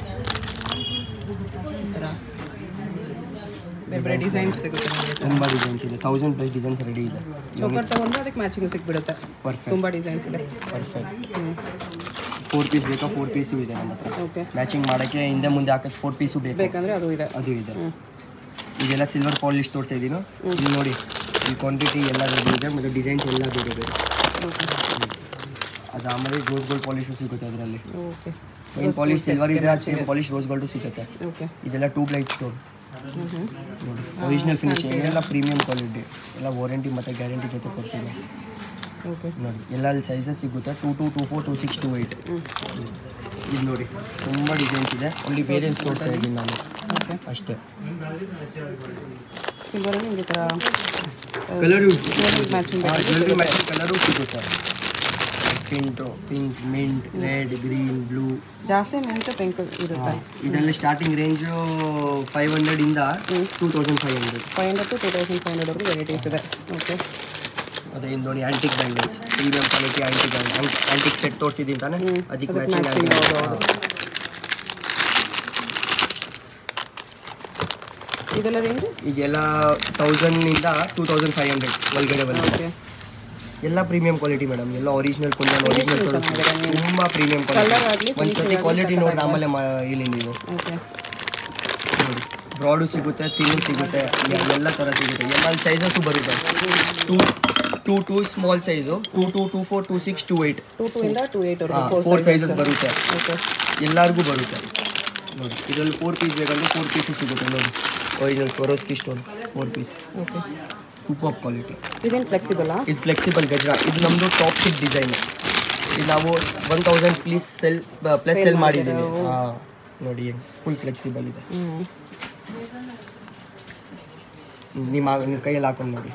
Speaker 1: ಈ ಥರ ಬೇರೆ ಬೇರೆ ಡಿಸೈನ್ಸ್ ಸಿಗುತ್ತೆ ನಮಗೆ
Speaker 2: ತುಂಬ ಡಿಸೈನ್ಸ್ ಇದೆ ತೌಸಂಡ್ ಪ್ಲಸ್ ಡಿಸೈನ್ಸ್ ರೆಡಿ ಇದೆ
Speaker 1: ಚೌಕಟ್ ತೊಗೊಂಡ್ರೆ ಅದಕ್ಕೆ ಮ್ಯಾಚಿಂಗ್ ಸಿಕ್ಬಿಡುತ್ತೆ
Speaker 2: ಪರ್ಫೆಕ್ಟ್
Speaker 1: ತುಂಬ ಡಿಸೈನ್ಸ್ ಇದೆ
Speaker 2: ಪರ್ಫೆಕ್ಟ್ ಫೋರ್ ಪೀಸ್ ಬೇಕಾ ಫೋರ್ ಪೀಸು ಇದೆ ನಮ್ಮ ಹತ್ರ
Speaker 1: ಓಕೆ
Speaker 2: ಮ್ಯಾಚಿಂಗ್ ಮಾಡೋಕ್ಕೆ ಹಿಂದೆ ಮುಂದೆ ಹಾಕೋದು ಫೋರ್ ಪೀಸು ಬೇಕು
Speaker 1: ಬೇಕಂದರೆ ಅದು ಇದೆ
Speaker 2: ಅದು ಇದೆ ಇದೆಲ್ಲ ಸಿಲ್ವರ್ ಪಾಲಿಶ್ ತೋರಿಸ್ತಾ ಇದ್ದೀನು ಇಲ್ಲಿ ನೋಡಿ ಈ ಕ್ವಾಂಟಿಟಿ ಎಲ್ಲ ರೆಡಿ ಇದೆ ಮತ್ತು ಡಿಸೈನ್ಸ್ ಎಲ್ಲ ಬೇರೆ ಬೇರೆ
Speaker 1: ಓಕೆ
Speaker 2: ಅದು ಆಮೇಲೆ ರೋಸ್ ಗೋಲ್ಡ್ ಪಾಲಿಶು ಸಿಗುತ್ತೆ ಅದರಲ್ಲಿ
Speaker 1: ಓಕೆ
Speaker 2: ಏನು ಪಾಲಿಶ್ ಸಿಲ್ವರ್ ಇದೆ ಅದು ಸೇಮ್ ಪಾಲಿಶ್ ರೋಸ್ ಗೋಲ್ಡು ಸಿಗುತ್ತೆ
Speaker 1: ಓಕೆ
Speaker 2: ಇದೆಲ್ಲ ಟೂ ಲೈಟ್ ಸ್ಟೋನ್
Speaker 1: ಹ್ಞೂ ಹ್ಞೂ
Speaker 2: ನೋಡಿ ಒರಿಜಿನಲ್ ಫಿನಿಶಿಂಗ್ ಇದೆಲ್ಲ ಪ್ರೀಮಿಯಂ ಕ್ವಾಲಿಟಿ ಎಲ್ಲ ವಾರಂಟಿ ಮತ್ತು ಗ್ಯಾರಂಟಿ ಜೊತೆ ಕೊಡ್ತೀವಿ
Speaker 1: ಓಕೆ
Speaker 2: ನೋಡಿ ಎಲ್ಲ ಅಲ್ಲಿ ಸೈಜಸ್ ಸಿಗುತ್ತೆ two two two four two six two eight ಇದು ನೋಡಿ ತುಂಬ ಡಿಸೈನ್ಸ್ ಇದೆ ಓನ್ಲಿ ವೇರಿಯನ್ಸ್ ತೋರಿಸ್ತಾ ಇದ್ದೀನಿ ನಾನು
Speaker 1: ಓಕೆ
Speaker 2: ಅಷ್ಟೇ
Speaker 1: ಸಿಲ್ವರಲ್ಲಿ ನಿಮಗೆ ಈ ಥರ
Speaker 2: colour
Speaker 1: matching
Speaker 2: jewellery matching colour ಸಿಗುತ್ತೆ ಪಿಂಟು pink mint red green blue
Speaker 1: ಜಾಸ್ತಿ ಮಿಂಟ್ ಪಿಂಕ್ ಇರುತ್ತೆ
Speaker 2: ಇದೆಲ್ಲ ಸ್ಟಾರ್ಟಿಂಗ್ ರೇಂಜು ಫೈವ್ ಹಂಡ್ರೆಡಿಂದ two thousand five hundred
Speaker 1: five hundred to two thousand five ಹಂಡ್ರೆಡ್ವರೆಗೂ ವೆರೈಟೀಸ್ ಇದೆ ಓಕೆ
Speaker 2: ಅದೇ ಇದು ನೋಡಿ antique bangles premium quality antique antique set ತೋರಿಸಿದ್ದೀನಿ ತಾನೆ ಅದಕ್ಕೆ
Speaker 1: ಅದಕ್ಕೆ
Speaker 2: ಮ್ಯಾಚಿಂಗ್
Speaker 1: matching ಹೌದು, ಹೌದು. ಇದೆಲ್ಲ ರೇಂಜ್
Speaker 2: ಈಗೆಲ್ಲ ತೌಸಂಡ್ನಿಂದ ಟೂ ತೌಸಂಡ್ ಫೈವ್ ಹಂಡ್ರೆಡ್ ಒಳಗಡೆ ಬಂದಿದೆ
Speaker 1: ಓಕೆ
Speaker 2: ಎಲ್ಲ ಪ್ರೀಮಿಯಂ ಕ್ವಾಲಿಟಿ ಮೇಡಮ್ ಎಲ್ಲ ಒರಿಜಿನಲ್ ಕೊಂಡನ್ ಒರಿಜಿನಲ್ ತುಂಬಾ ಪ್ರೀಮಿಯಂ
Speaker 1: Colour
Speaker 2: ಕ್ವಾಲಿಟಿ
Speaker 1: ಆಗ್ಲಿ,
Speaker 2: ಒಂದ್ಸತಿ ಕ್ವಾಲಿಟಿ ನೋಡಿ ಆಮೇಲೆ ಮಾ- ಇಲ್ಲಿ ನೀವು
Speaker 1: ಓಕೆ
Speaker 2: ನೋಡಿ ಬ್ರಾಡು ಸಿಗುತ್ತೆ ತಿನ್ನು ಸಿಗುತ್ತೆ ಎ- ಎಲ್ಲ ಥರ ಸಿಗುತ್ತೆ ಎಲ್ಲ ಸೈಜಸ್ಸು ಬರುತ್ತೆ two two two small size two two two four two six two eight
Speaker 1: two two ಇಂದ ಟೂ ಏಯ್ಟ್ ವರೆಗೂ
Speaker 2: ಫೋರ್ ಸೈಜಸ್ ಬರುತ್ತೆ
Speaker 1: ಓಕೆ
Speaker 2: ಎಲ್ಲರಿಗೂ ಬರುತ್ತೆ ನೋಡಿ ಇದರಲ್ಲಿ ಫೋರ್ ಪೀಸ್ ಬೇಕಂದ್ರೆ ಫೋರ್ ಪೀಸು ಸಿಗುತ್ತೆ ನೋಡಿ original Swarovski stone four piece
Speaker 1: okay
Speaker 2: super quality
Speaker 1: ಇದೇನು ಫ್ಲೆಕ್ಸಿಬಲಾ
Speaker 2: ಇದು ಫ್ಲೆಕ್ಸಿಬಲ್ ಗಜ್ರಾ ಇದು ನಮ್ಮದು ಟಾಪ್ ಶಿಪ್ ಡಿಸೈನ್ ಇದು ನಾವು one thousand please sell plus sell ಮಾಡಿದ್ದೀವಿ ಹಾಂ ನೋಡಿ ಫುಲ್ ಫ್ಲೆಕ್ಸಿಬಲ್ ಇದೆ
Speaker 1: ಹ್ಞೂ
Speaker 2: ನಿಮ್ಮ ನಿಮ್ಮ ಕೈಯಲ್ಲಿ ಹಾಕೊಂಡು ನೋಡಿ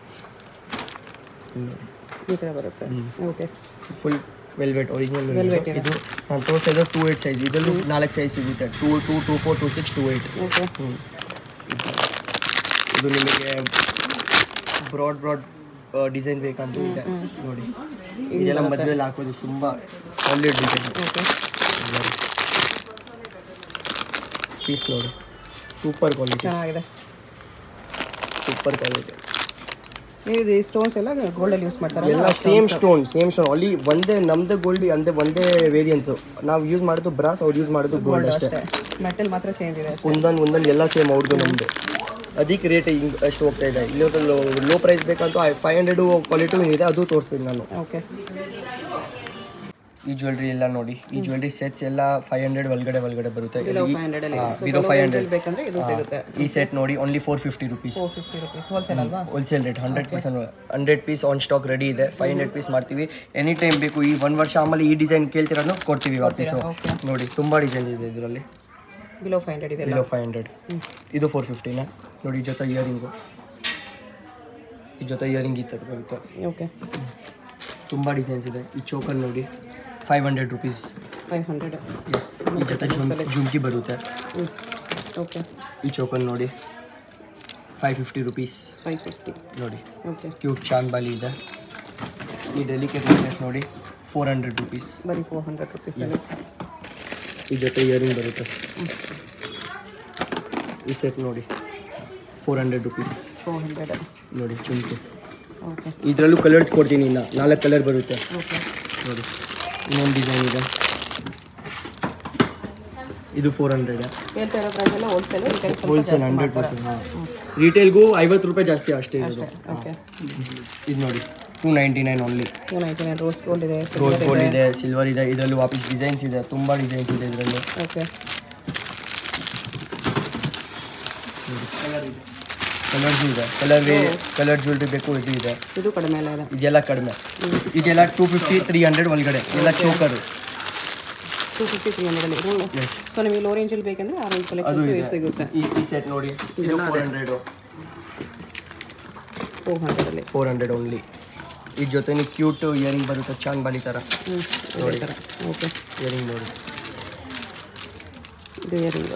Speaker 2: ಇಲ್ಲಿ ನೋಡಿ
Speaker 1: ಈ ಥರ ಬರುತ್ತೆ okay
Speaker 2: full velvet original
Speaker 1: Velvet ಇದೆ.
Speaker 2: ಇದು ನಾನು ತೋರಿಸಿದ್ರೆ ಟೂ ಏಯ್ಟ್ ಸೈಜ್ ಇದರಲ್ಲೂ ನಾಲ್ಕು ಸೈಜ್ ಸಿಗುತ್ತೆ two two two four two six two eight
Speaker 1: okay
Speaker 2: ಇದು ನಿಮಗೆ ಬ್ರಾಡ್ ಬ್ರಾಡ್ ಡಿಸೈನ್ ಬೇಕಂತ ಇದೆ ನೋಡಿ ಇದೆಲ್ಲ ಮದುವೆಲಿ ಹಾಕೋದು ತುಂಬ ಸಾಲಿಡ್ ಡಿಸೈನ್
Speaker 1: ಓಕೆ
Speaker 2: ಪೀಸ್ ನೋಡಿ ಸೂಪರ್ ಕ್ವಾಲಿಟಿ
Speaker 1: ಚೆನ್ನಾಗಿದೆ
Speaker 2: ಸೂಪರ್ ಕ್ವಾಲಿಟಿ
Speaker 1: ಇದು ಸ್ಟೋನ್ಸ್ ಎಲ್ಲ ಗೋಲ್ಡಲ್ಲಿ ಯೂಸ್ ಮಾಡ್ತಾರಲ್ಲ
Speaker 2: ಎಲ್ಲ ಸೇಮ್ ಸ್ಟೋನ್ ಸೇಮ್ ಸ್ಟೋನ್ ಅಲ್ಲಿ ಒಂದೇ ನಮ್ದು ಗೋಲ್ಡ್ ಅಂದ್ರೆ ಒಂದೇ ವೇರಿಯನ್ಸು ನಾವು ಯೂಸ್ ಮಾಡೋದು ಬ್ರಾಸ್ ಅವ್ರು ಯೂಸ್ ಮಾಡೋದು ಗೋಲ್ಡ್ ಅಷ್ಟೇ
Speaker 1: ಅಷ್ಟೇ ಮೆಟಲ್ ಮಾತ್ರ ಚೇಂಜ್ ಇದೆ ಅಷ್ಟೇ
Speaker 2: ಒಂದೊಂದು ಒಂದೊಂದು ಎಲ್ಲ ಸೇಮ್ ಅವ್ರದ್ದು ನಮ್ಮದು ಅದಕ್ಕೆ ರೇಟ್ ಹಿಂಗೆ ಅಷ್ಟು ಹೋಗ್ತಾ ಇದೆ ಇಲ್ಲಿ ಲೋ ಪ್ರೈಸ್ ಬೇಕಂತ ಫೈವ್ ಹಂಡ್ರೆಡು ಕ್ವಾಲಿಟಿ ಇದೆ ಅದು ತೋರಿಸ್ತೀನಿ ನಾನು
Speaker 1: ಓಕೆ
Speaker 2: ಈ ಜ್ಯುವೆಲ್ರಿ ಎಲ್ಲ ನೋಡಿ ಈ ಜ್ಯುವೆಲ್ರಿ ಸೆಟ್ಸ್ ಎಲ್ಲ ಫೈವ್ ಹಂಡ್ರೆಡ್ ಒಳಗಡೆ ಒಳಗಡೆ ಬರುತ್ತೆ
Speaker 1: ಬಿಲೋ ಫೈವ್ ಹಂಡ್ರೆಡ್ ಅಲ್ಲಿ
Speaker 2: ಬಿಲೋ ಫೈವ್ ಹಂಡ್ರೆಡ್
Speaker 1: ಬೇಕಂದ್ರೆ ಇದು ಸಿಗುತ್ತೆ
Speaker 2: ಈ ಸೆಟ್ ನೋಡಿ only four fifty rupees
Speaker 1: four fifty rupees wholesale ಅಲ್ವಾ
Speaker 2: wholesale rate hundred percent hundred piece on stock ready ಇದೆ ಫೈವ್ ಹಂಡ್ರೆಡ್ ಪೀಸ್ ಮಾಡ್ತೀವಿ ಎನಿ ಟೈಮ್ ಬೇಕು ಈ ಒಂದು ವರ್ಷ ಆಮೇಲೆ ಈ ಡಿಸೈನ್ ಕೇಳ್ತಿರೋದು ಕೊಡ್ತೀವಿ ವಾಪೀಸು ನೋಡಿ ತುಂಬ ಡಿಸೈನ್ ಇದೆ ಇದರಲ್ಲಿ
Speaker 1: ಬಿಲೋ ಫೈವ್ ಹಂಡ್ರೆಡ್ ಇದೆ
Speaker 2: ಬಿಲೋ ಫೈವ್ ಹಂಡ್ರೆಡ್ ಇದು ಫೋರ್ ಫಿಫ್ಟಿನ ನೋಡಿ ಈ ಜೊತೆ ಇಯರಿಂಗು ಈ ಜೊತೆ ಇಯರಿಂಗ್ ಈ ಥರ ಬರುತ್ತೆ
Speaker 1: ಓಕೆ
Speaker 2: ತುಂಬ ಡಿಸೈನ್ಸ್ ಇದೆ ಈ ಚೋಕಲ್ಲಿ ನೋಡಿ five hundred rupees
Speaker 1: five hundred
Speaker 2: yes ಈ ಜೊತೆ ಜುಮ್ ಜುಮ್ಕಿ ಬರುತ್ತೆ
Speaker 1: ಹ್ಞೂ ಓಕೆ
Speaker 2: ಈ ಚೋಕಲ್ಲಿ ನೋಡಿ five fifty rupees
Speaker 1: five fifty
Speaker 2: ನೋಡಿ
Speaker 1: ಓಕೆ
Speaker 2: ಕ್ಯೂಟ್ ಚಾಂದ್ಬಾಲಿ ಇದೆ ಈ ಡೆಲಿಕೇಟ್ ನೆಕ್ಲೆಸ್ ನೋಡಿ ಫೋರ್ ಹಂಡ್ರೆಡ್ ರುಪೀಸ್
Speaker 1: ಬರೀ ಫೋರ್ ಹಂಡ್ರೆಡ್ ರುಪೀಸ್
Speaker 2: ಎಸ್ ಈ ಜೊತೆ ಇಯರಿಂಗ್ ಬರುತ್ತೆ ಈ ಸೆಟ್ ನೋಡಿ four hundred rupees
Speaker 1: four hundred
Speaker 2: ನೋಡಿ ಚುಮ್ಕಿ
Speaker 1: ಓಕೆ
Speaker 2: ಇದರಲ್ಲೂ ಕಲರ್ಸ್ ಕೊಡ್ತೀನಿ ಇನ್ನು ನಾಲ್ಕು ಕಲರ್ ಬರುತ್ತೆ
Speaker 1: ಓಕೆ
Speaker 2: ನೋಡಿ ಇನ್ನೊಂದು ಡಿಸೈನ್ ಇದೆ ಇದು ಫೋರ್ ಹಂಡ್ರೆಡ್
Speaker 1: ಹೇಳ್ತಾ ಇರೋ ಪ್ರೈಸ್ ಎಲ್ಲ wholesale retail
Speaker 2: wholesale hundred percent ಹಾಂ ರಿಟೇಲ್ಗೂ ಐವತ್ತು ರೂಪಾಯಿ ಜಾಸ್ತಿ ಅಷ್ಟೇ ಇರೋದು
Speaker 1: ಓಕೆ
Speaker 2: ಇದು ನೋಡಿ two ninety nine only
Speaker 1: two ninety nine rose gold ಇದೆ
Speaker 2: ರೋಸ್ ಗೋಲ್ಡ್ ಇದೆ ಸಿಲ್ವರ್ ಇದೆ ಇದರಲ್ಲಿ ವಾಪಸ್ ಡಿಸೈನ್ಸ್ ಇದೆ ತುಂಬ ಡಿಸೈನ್ಸ್ ಇದೆ ಇದರಲ್ಲಿ
Speaker 1: ಓಕೆ
Speaker 2: ಕಲರ್ಸು ಇದೆ ಕಲರ್ ಕಲರ್ ಜ್ಯುವೆಲ್ರಿ ಬೇಕು ಇದು ಇದೆ
Speaker 1: ಇದು ಕಡಿಮೆ ಎಲ್ಲ ಇದೆ
Speaker 2: ಇದೆಲ್ಲ ಕಡಿಮೆ ಇದೆಲ್ಲ ಟೂ ಫಿಫ್ಟಿ ತ್ರೀ ಹಂಡ್ರೆಡ್ ಒಳಗಡೆ ಎಲ್ಲ ಚೋಕರು
Speaker 1: ಟೂ ಫಿಫ್ಟಿ ತ್ರೀ ಹಂಡ್ರೆಡಲ್ಲಿ ಸೊ ನಿಮಗೆ ಲೋ ರೇಂಜಲ್ಲಿ ಬೇಕಂದ್ರೆ ಆ ರೇಂಜ್
Speaker 2: ಅದು
Speaker 1: ಕಲೆಕ್ಷನ್ಸ್
Speaker 2: ಇದೆ
Speaker 1: ಸಿಗುತ್ತೆ
Speaker 2: ಈ ಈ ಸೆಟ್ ನೋಡಿ ಇದು ಫೋರ್ ಹಂಡ್ರೆಡು
Speaker 1: ಫೋರ್ ಹಂಡ್ರೆಡಲ್ಲಿ
Speaker 2: ಫೋರ್ ಹಂಡ್ರೆಡ್ ಓನ್ಲಿ ಈ ಜೊತೆ ಕ್ಯೂಟ್ ಇಯರಿಂಗ್ ಬರುತ್ತೆ ಚಾಂದ್ ಬಾಲಿ ಥರ
Speaker 1: ಹ್ಞೂ ಇದೇ ಥರ ಓಕೆ
Speaker 2: ಇಯರಿಂಗ್ ನೋಡಿ
Speaker 1: ಇದು ಇಯರಿಂಗ್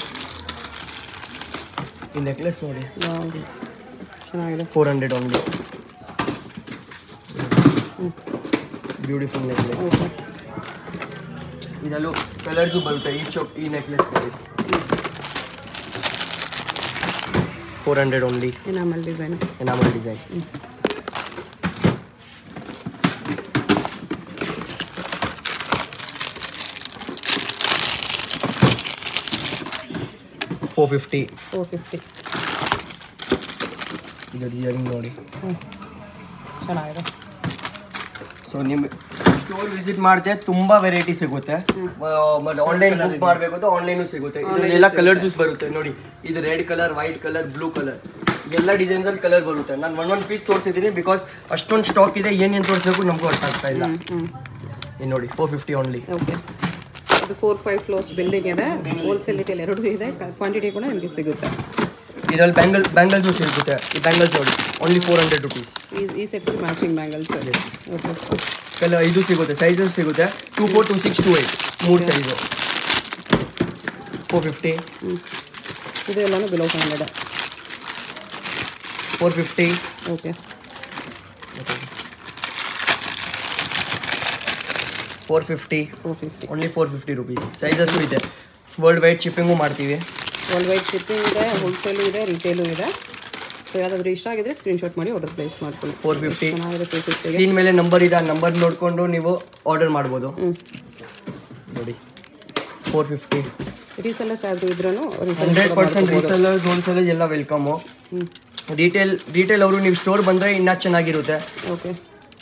Speaker 2: ಈ ನೆಕ್ಲೆಸ್ ನೋಡಿ
Speaker 1: ಲಾಂಗ್ ಚೆನ್ನಾಗಿದೆ
Speaker 2: four hundred only beautiful necklace
Speaker 1: okay
Speaker 2: ಇದರಲ್ಲೂ ಕಲರ್ಸು ಬರುತ್ತೆ ಈ ಚೌಕ್ ಈ ನೆಕ್ಲೆಸ್ ನೋಡಿ four hundred only
Speaker 1: enamel design
Speaker 2: enamel design four fifty
Speaker 1: four fifty
Speaker 2: ಇದರ ಇಯರಿಂಗ್ ನೋಡಿ
Speaker 1: ಹ್ಞೂ ಚೆನ್ನಾಗಿದೆ
Speaker 2: ಸೊ ನಿಮ್ಮ ಸ್ಟೋರ್ ವಿಸಿಟ್ ಮಾಡಿದೆ ತುಂಬಾ ವೆರೈಟಿ ಸಿಗುತ್ತೆ ಮತ್ತೆ ಆನ್ಲೈನ್ ಬುಕ್ ಮಾಡಬೇಕು ಅಂತ ಆನ್ಲೈನು ಸಿಗುತ್ತೆ ಇದರಲ್ಲೆಲ್ಲ ಕಲರ್ಸ್ ಬರುತ್ತೆ ನೋಡಿ ಇದು red colour white colour blue colour ಎಲ್ಲ ಡಿಸೈನ್ಸ್ ಅಲ್ಲಿ ಕಲರ್ ಬರುತ್ತೆ ನಾನು ಒನ್ ಒನ್ ಪೀಸ್ ತೋರಿಸಿದ್ದೀನಿ ಬಿಕಾಸ್ ಅಷ್ಟೊಂದು ಸ್ಟಾಕ್ ಇದೆ ಏನೇನು ತೋರಿಸ್ಬೇಕು ನಮಗೂ ಅರ್ಥ ಆಗ್ತಾ ಇಲ್ಲ
Speaker 1: ಹ್ಞೂ
Speaker 2: ಇದು ನೋಡಿ ಫೋರ್ ಫಿಫ್ಟಿ ಓನ್ಲಿ
Speaker 1: ಓಕೆ ಇದು ಫೋರ್ ಫೈವ್ ಫ್ಲೋರ್ಸ್ ಬಿಲ್ಡಿಂಗ್ ಇದೆ ಹೋಲ್ಸೇಲ್ ರಿಟೇಲ್ ಎರಡೂ ಇದೆ ಕ್ವಾಂಟಿಟಿ ಕೂಡ ನಿಮಗೆ ಸಿಗುತ್ತೆ
Speaker 2: ಇದರಲ್ಲಿ ಬ್ಯಾಂಗಲ್ ಬ್ಯಾಂಗಲ್ಸು ಸಿಗುತ್ತೆ ಈ ಬ್ಯಾಂಗಲ್ಸ್ ನೋಡಿ ಓನ್ಲಿ ಫೋರ್ ಹಂಡ್ರೆಡ್ ರುಪೀಸ್
Speaker 1: ಈ ಈ sets matching bangles okay
Speaker 2: colour ಇದು ಸಿಗುತ್ತೆ ಸೈಜಸ್ ಸಿಗುತ್ತೆ two four two six two eight ಮೂರು ಸೈಜು ಫೋರ್ ಫಿಫ್ಟಿ
Speaker 1: ಹ್ಞೂ ಇದು ಎಲ್ಲನೂ below five hundred
Speaker 2: four fifty
Speaker 1: okay
Speaker 2: four fifty
Speaker 1: four fifty
Speaker 2: only four fifty rupees sizes ಇದೆ ವರ್ಲ್ಡ್ ವೈಡ್ ಶಿಪ್ಪಿಂಗು ಮಾಡ್ತೀವಿ
Speaker 1: world wide shipping ಇದೆ wholesale ಇದೆ retail ಇದೆ so ಯಾವ್ದಾದ್ರು ಇಷ್ಟ ಆಗಿದ್ರೆ ಸ್ಕ್ರೀನ್ಶಾಟ್ ಮಾಡಿ ಆರ್ಡರ್ ಪ್ಲೇಸ್ ಮಾಡ್ಕೊಳ್ಳಿ
Speaker 2: ಫೋರ್ ಫಿಫ್ಟಿ
Speaker 1: ಚೆನ್ನಾಗಿದೆ ಟೂ ಫಿಫ್ಟಿಗೆ
Speaker 2: ಸ್ಕ್ರೀನ್ ಮೇಲೆ ನಂಬರ್ ಇದೆ ಆ ನಂಬರ್ ನೋಡಿಕೊಂಡು ನೀವು ಆರ್ಡರ್ ಮಾಡ್ಬೋದು ನೋಡಿ ಫೋರ್ ಫಿಫ್ಟಿ
Speaker 1: ರೀಸೆಲ್ಲರ್ಸ್ ಯಾವ್ದು ಇದ್ರೂ
Speaker 2: ಹಂಡ್ರೆಡ್ ಪರ್ಸೆಂಟ್ ರೀಸೆಲ್ಲರ್ಸ್ ಹೋಲ್ಸೇಲರ್ಸ್ ಎಲ್ಲ ವೆಲ್ಕಮು ರಿಟೇಲ್ ರಿಟೇಲ್ ಅವರು ನೀವು ಸ್ಟೋರ್ ಬಂದರೆ ಇನ್ನೂ ಚೆನ್ನಾಗಿರುತ್ತೆ
Speaker 1: ಓಕೆ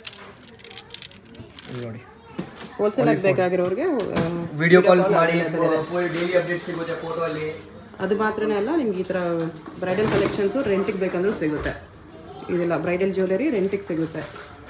Speaker 2: ಇಲ್ಲಿ ನೋಡಿ
Speaker 1: ಹೋಲ್ಸೇಲ್ ಆಗಿ ಬೇಕಾಗಿರೋರಿಗೆ ಆ,
Speaker 2: ವಿಡಿಯೋ ಕಾಲ್ ಮಾಡಿ ಡೈಲಿ ಅಪ್ಡೇಟ್ ಸಿಗುತ್ತೆ ಫೋಟೋ ಅಲ್ಲಿ
Speaker 1: ಅದು ಮಾತ್ರನೇ ಅಲ್ಲ ನಿಮ್ಗೆ ಈ ಥರ ಬ್ರೈಡಲ್ ಕಲೆಕ್ಷನ್ಸು ರೆಂಟಿಗೆ ಬೇಕಂದ್ರೂ ಸಿಗುತ್ತೆ ಇದೆಲ್ಲ ಬ್ರೈಡಲ್ ಜ್ಯುವೆಲರಿ ರೆಂಟಿಗೆ ಸಿಗುತ್ತೆ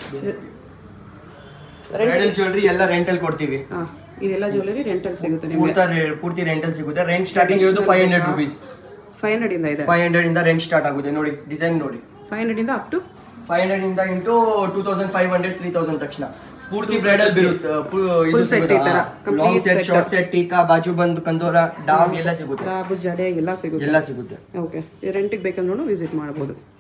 Speaker 2: ಬ್ರೈಡಲ್ ಜ್ಯುವೆಲ್ರಿ ಎಲ್ಲ ರೆಂಟಲ್ ಕೊಡ್ತೀವಿ
Speaker 1: ಹಾಂ ಇದೆಲ್ಲ ಜ್ಯುವೆಲರಿ ರೆಂಟಲ್ಲಿ ಸಿಗುತ್ತೆ ನಿಮಗೆ
Speaker 2: ಪೂರ್ತಿ re- ಪೂರ್ತಿ ರೆಂಟಲ್ ಸಿಗುತ್ತೆ ರೆಂಟ್ ಸ್ಟಾರ್ಟಿಂಗ್ ಇರೋದು ಫೈವ್ ಹಂಡ್ರೆಡ್ ರುಪೀಸ್
Speaker 1: ಫೈವ್ ಹಂಡ್ರೆಡಿಂದ ಇದೆ
Speaker 2: ಫೈವ್ ಹಂಡ್ರೆಡ್ ಇಂದ ರೆಂಟ್ ಸ್ಟಾರ್ಟ್ ಆಗುತ್ತೆ ನೋಡಿ ಡಿಸೈನ್ ನೋಡಿ
Speaker 1: ಫೈವ್ ಹಂಡ್ರೆಡಿಂದ ಅಪ್ ಟು
Speaker 2: ಫೈವ್ ಹಂಡ್ರೆಡ್ ಇಂದ into two thousand five hundred three thousand ತಕ್ಷಣ ಪೂರ್ತಿ ಬ್ರೈಡಲ್ ಬರುತ್ತೆ ಪು- ಇದು
Speaker 1: set ಈ ತರ,
Speaker 2: ಸಿಗುತ್ತೆ ಲಾಂಗ್ ಸೆಟ್ ಶಾರ್ಟ್ ಸೆಟ್ ಟೀಕಾ ಬಾಜು ಬಂದು ಕಂದೋರ ಡಾಗ್ ಎಲ್ಲ ಸಿಗುತ್ತೆ
Speaker 1: ಲಾಭ ಜಡೆ ಎಲ್ಲ ಸಿಗುತ್ತೆ
Speaker 2: ಎಲ್ಲ ಸಿಗುತ್ತೆ
Speaker 1: ಓಕೆ ರೆಂಟಿಗೆ ಬೇಕಂದ್ರೂ ವಿಸಿಟ್ ಮಾಡ್ಬೋದು